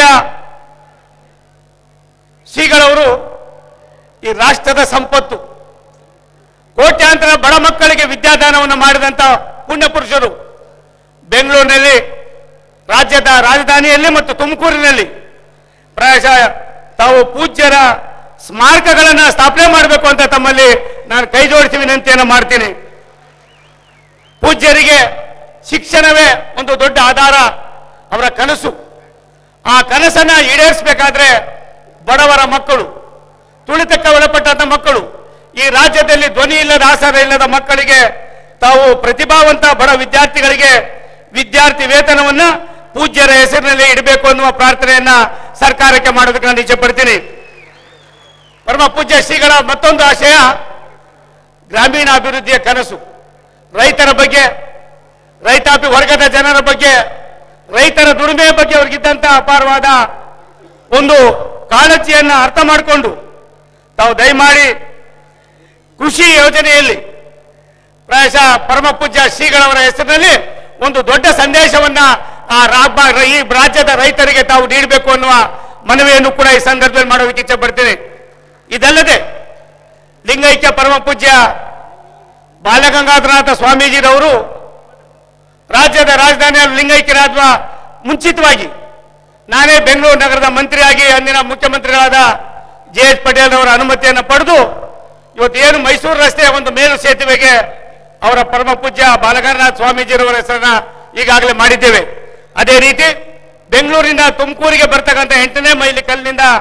ಶ್ರೀಗಳವರು ಈ ರಾಷ್ಟ್ರದ ಸಂಪತ್ತು ಕೋಟ್ಯಾಂತರ ಬಡ ಮಕ್ಕಳಿಗೆ ವಿದ್ಯಾದಾನವನ್ನು ಮಾಡಿದಂತ ಪುಣ್ಯ ಪುರುಷರು ಬೆಂಗಳೂರಿನಲ್ಲಿ ರಾಜ್ಯದ ರಾಜಧಾನಿಯಲ್ಲಿ ಮತ್ತು ತುಮಕೂರಿನಲ್ಲಿ ಪ್ರಾಯಶಃ ತಾವು ಪೂಜ್ಯರ ಸ್ಮಾರಕಗಳನ್ನ ಸ್ಥಾಪನೆ ಮಾಡಬೇಕು ಅಂತ ತಮ್ಮಲ್ಲಿ ನಾನು ಕೈ ಜೋಡಿಸಿ ವಿನಂತಿಯನ್ನು ಮಾಡ್ತೀನಿ ಪೂಜ್ಯರಿಗೆ ಶಿಕ್ಷಣವೇ ಒಂದು ದೊಡ್ಡ ಆಧಾರ ಅವರ ಕನಸು ಆ ಕನಸನ್ನ ಈಡೇರಿಸಬೇಕಾದ್ರೆ ಬಡವರ ಮಕ್ಕಳು ತುಳಿತಕ್ಕೆ ಒಳಪಟ್ಟಂತ ಮಕ್ಕಳು ಈ ರಾಜ್ಯದಲ್ಲಿ ಧ್ವನಿ ಇಲ್ಲದ ಆಸರ ಇಲ್ಲದ ಮಕ್ಕಳಿಗೆ ತಾವು ಪ್ರತಿಭಾವಂತ ಬಡ ವಿದ್ಯಾರ್ಥಿಗಳಿಗೆ ವಿದ್ಯಾರ್ಥಿ ವೇತನವನ್ನ ಪೂಜ್ಯರ ಹೆಸರಿನಲ್ಲಿ ಇಡಬೇಕು ಅನ್ನುವ ಪ್ರಾರ್ಥನೆಯನ್ನ ಸರ್ಕಾರಕ್ಕೆ ಮಾಡೋದಕ್ಕೆ ನಾನು ಇಚ್ಛೆಪಡ್ತೀನಿ ಪರಮ ಪೂಜ್ಯ ಶ್ರೀಗಳ ಮತ್ತೊಂದು ಆಶಯ ಗ್ರಾಮೀಣ ಅಭಿವೃದ್ಧಿಯ ಕನಸು ರೈತರ ಬಗ್ಗೆ ರೈತಾಪಿ ವರ್ಗದ ಜನರ ಬಗ್ಗೆ ರೈತರ ದುಡಿಮೆಯ ಬಗ್ಗೆ ಅವ್ರಿಗಿದ್ದಂತ ಅಪಾರವಾದ ಒಂದು ಕಾಳಜಿಯನ್ನ ಅರ್ಥ ಮಾಡಿಕೊಂಡು ತಾವು ದಯಮಾಡಿ ಕೃಷಿ ಯೋಜನೆಯಲ್ಲಿ ಪ್ರಾಯಶಃ ಪರಮ ಪೂಜ್ಯ ಶ್ರೀಗಳವರ ಹೆಸರಿನಲ್ಲಿ ಒಂದು ದೊಡ್ಡ ಸಂದೇಶವನ್ನ ಆ ರಾ- ಈ ರಾಜ್ಯದ ರೈತರಿಗೆ ತಾವು ನೀಡಬೇಕು ಅನ್ನುವ ಮನವಿಯನ್ನು ಕೂಡ ಈ ಸಂದರ್ಭದಲ್ಲಿ ಮಾಡೋದಕ್ಕೆ ಇಚ್ಛೆ ಪಡ್ತೀನಿ ಇದಲ್ಲದೆ ಲಿಂಗೈಕ್ಯ ಪರಮ ಪೂಜ್ಯ ಬಾಲಗಂಗಾಧರನಾಥ ಸ್ವಾಮೀಜಿರವರು ರಾಜ್ಯದ ರಾಜಧಾನಿಯಲ್ಲಿ ಲಿಂಗೈಕ್ಯರಾದ ಮುಂಚಿತವಾಗಿ ನಾನೇ ಬೆಂಗಳೂರು ನಗರದ ಮಂತ್ರಿಯಾಗಿ ಅಂದಿನ ಮುಖ್ಯಮಂತ್ರಿಗಳಾದ ಜೆ ಎಚ್ ಪಟೇಲ್ ಅವರ ಅನುಮತಿಯನ್ನು ಪಡೆದು ಇವತ್ತು ಏನು ಮೈಸೂರು ರಸ್ತೆಯ ಒಂದು ಮೇಲು ಸೇತುವೆಗೆ ಅವರ ಪರಮ ಪೂಜ್ಯ ಬಾಲಗಂಗಾಧರನಾಥ ಸ್ವಾಮೀಜಿರವರ ಹೆಸರನ್ನ ಈಗಾಗಲೇ ಮಾಡಿದ್ದೇವೆ ಅದೇ ರೀತಿ ಬೆಂಗಳೂರಿನಿಂದ ತುಮಕೂರಿಗೆ ಬರ್ತಕ್ಕಂಥ ಎಂಟನೇ ಮೈಲಿ ಕಲ್ಲಿನಿಂದ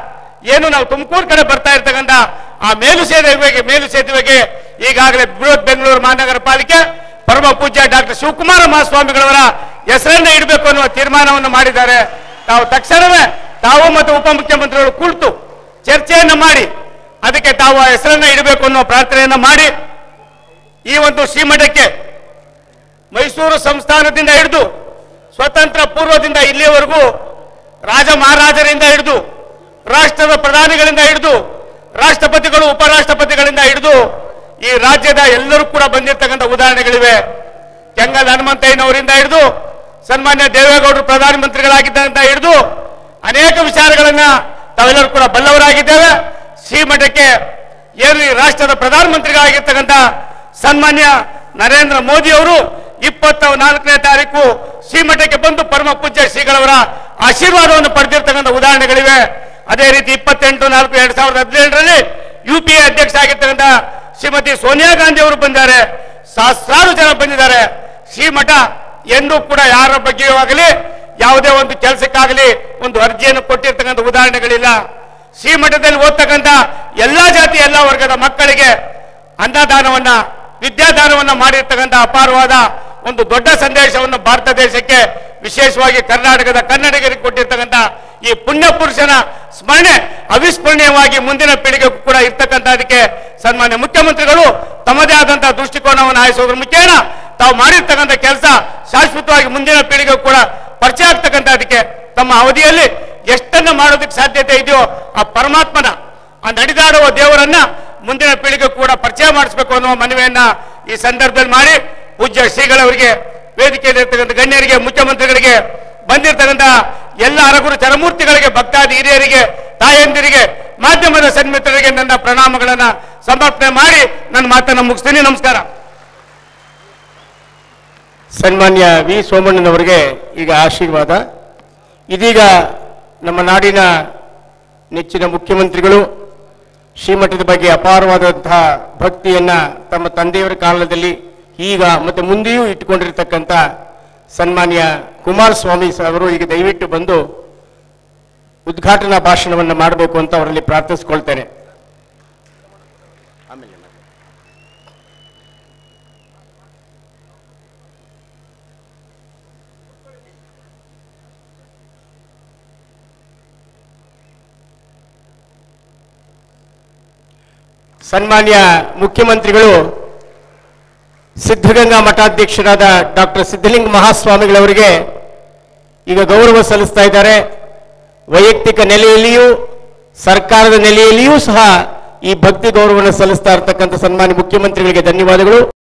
ಏನು ನಾವು ತುಮಕೂರು ಕಡೆ ಬರ್ತಾ ಇರ್ತಕ್ಕಂಥ ಆ ಮೇಲು ಸೇತುವೆಗೆ ಮೇಲು ಸೇತುವೆಗೆ ಈಗಾಗಲೇ ಬೃಹತ್ ಬೆಂಗಳೂರು ಮಹಾನಗರ ಪಾಲಿಕೆ ಪರಮ ಪೂಜ್ಯ ಡಾಕ್ಟರ್ ಶಿವಕುಮಾರ ಮಹಾಸ್ವಾಮಿಗಳವರ ಹೆಸರನ್ನ ಇಡಬೇಕು ಅನ್ನುವ ತೀರ್ಮಾನವನ್ನು ಮಾಡಿದ್ದಾರೆ ತಾವು ತಕ್ಷಣವೇ ತಾವು ಮತ್ತು ಉಪಮುಖ್ಯಮಂತ್ರಿಗಳು ಕುಳಿತು ಚರ್ಚೆಯನ್ನ ಮಾಡಿ ಅದಕ್ಕೆ ತಾವು ಆ ಹೆಸರನ್ನ ಇಡಬೇಕು ಅನ್ನುವ ಪ್ರಾರ್ಥನೆಯನ್ನ ಮಾಡಿ ಈ ಒಂದು ಶ್ರೀಮಠಕ್ಕೆ ಮೈಸೂರು ಸಂಸ್ಥಾನದಿಂದ ಹಿಡಿದು ಸ್ವತಂತ್ರ ಪೂರ್ವದಿಂದ ಇಲ್ಲಿಯವರೆಗೂ ರಾಜ ಮಹಾರಾಜರಿಂದ ಹಿಡಿದು ರಾಷ್ಟ್ರದ ಪ್ರಧಾನಿಗಳಿಂದ ಹಿಡಿದು ರಾಷ್ಟ್ರಪತಿಗಳು ಉಪರಾಷ್ಟ್ರಪತಿಗಳಿಂದ ಹಿಡಿದು ಈ ರಾಜ್ಯದ ಎಲ್ಲರೂ ಕೂಡ ಬಂದಿರತಕ್ಕಂಥ ಉದಾಹರಣೆಗಳಿವೆ ಕೆಂಗಲ್ ಹನುಮಂತಯ್ಯನವರಿಂದ ಹಿಡಿದು ಸನ್ಮಾನ್ಯ ದೇವೇಗೌಡರು ಪ್ರಧಾನಮಂತ್ರಿಗಳಾಗಿದ್ದಂತ ಹಿಡಿದು ಅನೇಕ ವಿಚಾರಗಳನ್ನ ತಾವೆಲ್ಲರೂ ಕೂಡ ಬಲ್ಲವರಾಗಿದ್ದೇವೆ ಶ್ರೀಮಠಕ್ಕೆ ಏನು ಈ ರಾಷ್ಟ್ರದ ಪ್ರಧಾನಮಂತ್ರಿಗಳಾಗಿರ್ತಕ್ಕಂಥ ಸನ್ಮಾನ್ಯ ನರೇಂದ್ರ ಮೋದಿ ಅವರು ಇಪ್ಪತ್ತ ನಾಲ್ಕನೇ ತಾರೀಕು ಶ್ರೀಮಠಕ್ಕೆ ಬಂದು ಪರಮ ಪೂಜ್ಯ ಶ್ರೀಗಳವರ ಆಶೀರ್ವಾದವನ್ನು ಪಡೆದಿರ್ತಕ್ಕಂಥ ಉದಾಹರಣೆಗಳಿವೆ ಅದೇ ರೀತಿ ಇಪ್ಪತ್ತೆಂಟು ನಾಲ್ಕು ಎರಡ್ ಸಾವಿರದ ಹದಿನೇಳರಲ್ಲಿ ಯು ಪಿ ಎ ಅಧ್ಯಕ್ಷ ಆಗಿರ್ತಕ್ಕಂಥ ಶ್ರೀಮತಿ ಸೋನಿಯಾ ಗಾಂಧಿ ಅವರು ಬಂದಿದ್ದಾರೆ ಸಹಸ್ರಾರು ಜನ ಬಂದಿದ್ದಾರೆ ಶ್ರೀಮಠ ಎಂದೂ ಕೂಡ ಯಾರ ಬಗ್ಗೆಯೂ ಆಗಲಿ ಯಾವುದೇ ಒಂದು ಕೆಲಸಕ್ಕಾಗಲಿ ಒಂದು ಅರ್ಜಿಯನ್ನು ಕೊಟ್ಟಿರ್ತಕ್ಕಂಥ ಉದಾಹರಣೆಗಳಿಲ್ಲ ಶ್ರೀಮಠದಲ್ಲಿ ಓದ್ತಕ್ಕಂಥ ಎಲ್ಲಾ ಜಾತಿ ಎಲ್ಲಾ ವರ್ಗದ ಮಕ್ಕಳಿಗೆ ಅನ್ನದಾನವನ್ನ ವಿದ್ಯಾದಾನವನ್ನ ಮಾಡಿರ್ತಕ್ಕಂಥ ಅಪಾರವಾದ ಒಂದು ದೊಡ್ಡ ಸಂದೇಶವನ್ನು ಭಾರತ ದೇಶಕ್ಕೆ ವಿಶೇಷವಾಗಿ ಕರ್ನಾಟಕದ ಕನ್ನಡಿಗರಿಗೆ ಕೊಟ್ಟಿರ್ತಕ್ಕಂಥ ಈ ಪುಣ್ಯ ಪುರುಷನ ಸ್ಮರಣೆ ಅವಿಸ್ಮರಣೀಯವಾಗಿ ಮುಂದಿನ ಪೀಳಿಗೆಗೂ ಕೂಡ ಇರ್ತಕ್ಕಂಥ ಅದಕ್ಕೆ ಸನ್ಮಾನ್ಯ ಮುಖ್ಯಮಂತ್ರಿಗಳು ತಮ್ಮದೇ ಆದಂತಹ ದೃಷ್ಟಿಕೋನವನ್ನು ಆಯಿಸೋದ್ರ ಮುಖೇನ ತಾವು ಮಾಡಿರ್ತಕ್ಕಂಥ ಕೆಲಸ ಶಾಶ್ವತವಾಗಿ ಮುಂದಿನ ಪೀಳಿಗೆಗೂ ಕೂಡ ಪರಿಚಯ ಆಗ್ತಕ್ಕಂಥ ಅದಕ್ಕೆ ತಮ್ಮ ಅವಧಿಯಲ್ಲಿ ಎಷ್ಟನ್ನ ಮಾಡೋದಕ್ಕೆ ಸಾಧ್ಯತೆ ಇದೆಯೋ ಆ ಪರಮಾತ್ಮನ ಆ ನಡೆದಾಡುವ ದೇವರನ್ನ ಮುಂದಿನ ಪೀಳಿಗೆ ಕೂಡ ಪರಿಚಯ ಮಾಡಿಸ್ಬೇಕು ಅನ್ನುವ ಮನವಿಯನ್ನ ಈ ಸಂದರ್ಭದಲ್ಲಿ ಮಾಡಿ ಪೂಜ್ಯ ಶ್ರೀಗಳವರಿಗೆ ವೇದಿಕೆಯಲ್ಲಿರ್ತಕ್ಕಂಥ ಗಣ್ಯರಿಗೆ ಮುಖ್ಯಮಂತ್ರಿಗಳಿಗೆ ಬಂದಿರತಕ್ಕಂಥ ಎಲ್ಲ ಅರಗುರು ಚರಮೂರ್ತಿಗಳಿಗೆ ಭಕ್ತಾದಿ ಹಿರಿಯರಿಗೆ ತಾಯಂದಿರಿಗೆ ಮಾಧ್ಯಮದ ಸನ್ಮಿತ್ರರಿಗೆ ನನ್ನ ಪ್ರಣಾಮಗಳನ್ನ ಸಮರ್ಪಣೆ ಮಾಡಿ ನನ್ನ ಮಾತನ್ನ ಮುಗಿಸ್ತೀನಿ ನಮಸ್ಕಾರ ಸನ್ಮಾನ್ಯ ವಿ ಸೋಮಣ್ಣನವರಿಗೆ ಈಗ ಆಶೀರ್ವಾದ ಇದೀಗ ನಮ್ಮ ನಾಡಿನ ನೆಚ್ಚಿನ ಮುಖ್ಯಮಂತ್ರಿಗಳು ಶ್ರೀಮಠದ ಬಗ್ಗೆ ಅಪಾರವಾದಂತಹ ಭಕ್ತಿಯನ್ನ ತಮ್ಮ ತಂದೆಯವರ ಕಾಲದಲ್ಲಿ ಈಗ ಮತ್ತೆ ಮುಂದೆಯೂ ಇಟ್ಟುಕೊಂಡಿರ್ತಕ್ಕಂಥ ಸನ್ಮಾನ್ಯ ಕುಮಾರಸ್ವಾಮಿ ಅವರು ಈಗ ದಯವಿಟ್ಟು ಬಂದು ಉದ್ಘಾಟನಾ ಭಾಷಣವನ್ನು ಮಾಡಬೇಕು ಅಂತ ಅವರಲ್ಲಿ ಪ್ರಾರ್ಥಿಸ್ಕೊಳ್ತೇನೆ ಸನ್ಮಾನ್ಯ ಮುಖ್ಯಮಂತ್ರಿಗಳು ಸಿದ್ಧಗಂಗಾ ಮಠಾಧ್ಯಕ್ಷರಾದ ಡಾಕ್ಟರ್ ಸಿದ್ಧಲಿಂಗ ಮಹಾಸ್ವಾಮಿಗಳವರಿಗೆ ಈಗ ಗೌರವ ಸಲ್ಲಿಸ್ತಾ ಇದ್ದಾರೆ ವೈಯಕ್ತಿಕ ನೆಲೆಯಲ್ಲಿಯೂ ಸರ್ಕಾರದ ನೆಲೆಯಲ್ಲಿಯೂ ಸಹ ಈ ಭಕ್ತಿ ಗೌರವವನ್ನು ಸಲ್ಲಿಸ್ತಾ ಇರತಕ್ಕಂಥ ಸನ್ಮಾನ್ಯ ಮುಖ್ಯಮಂತ್ರಿಗಳಿಗೆ ಧನ್ಯವಾದಗಳು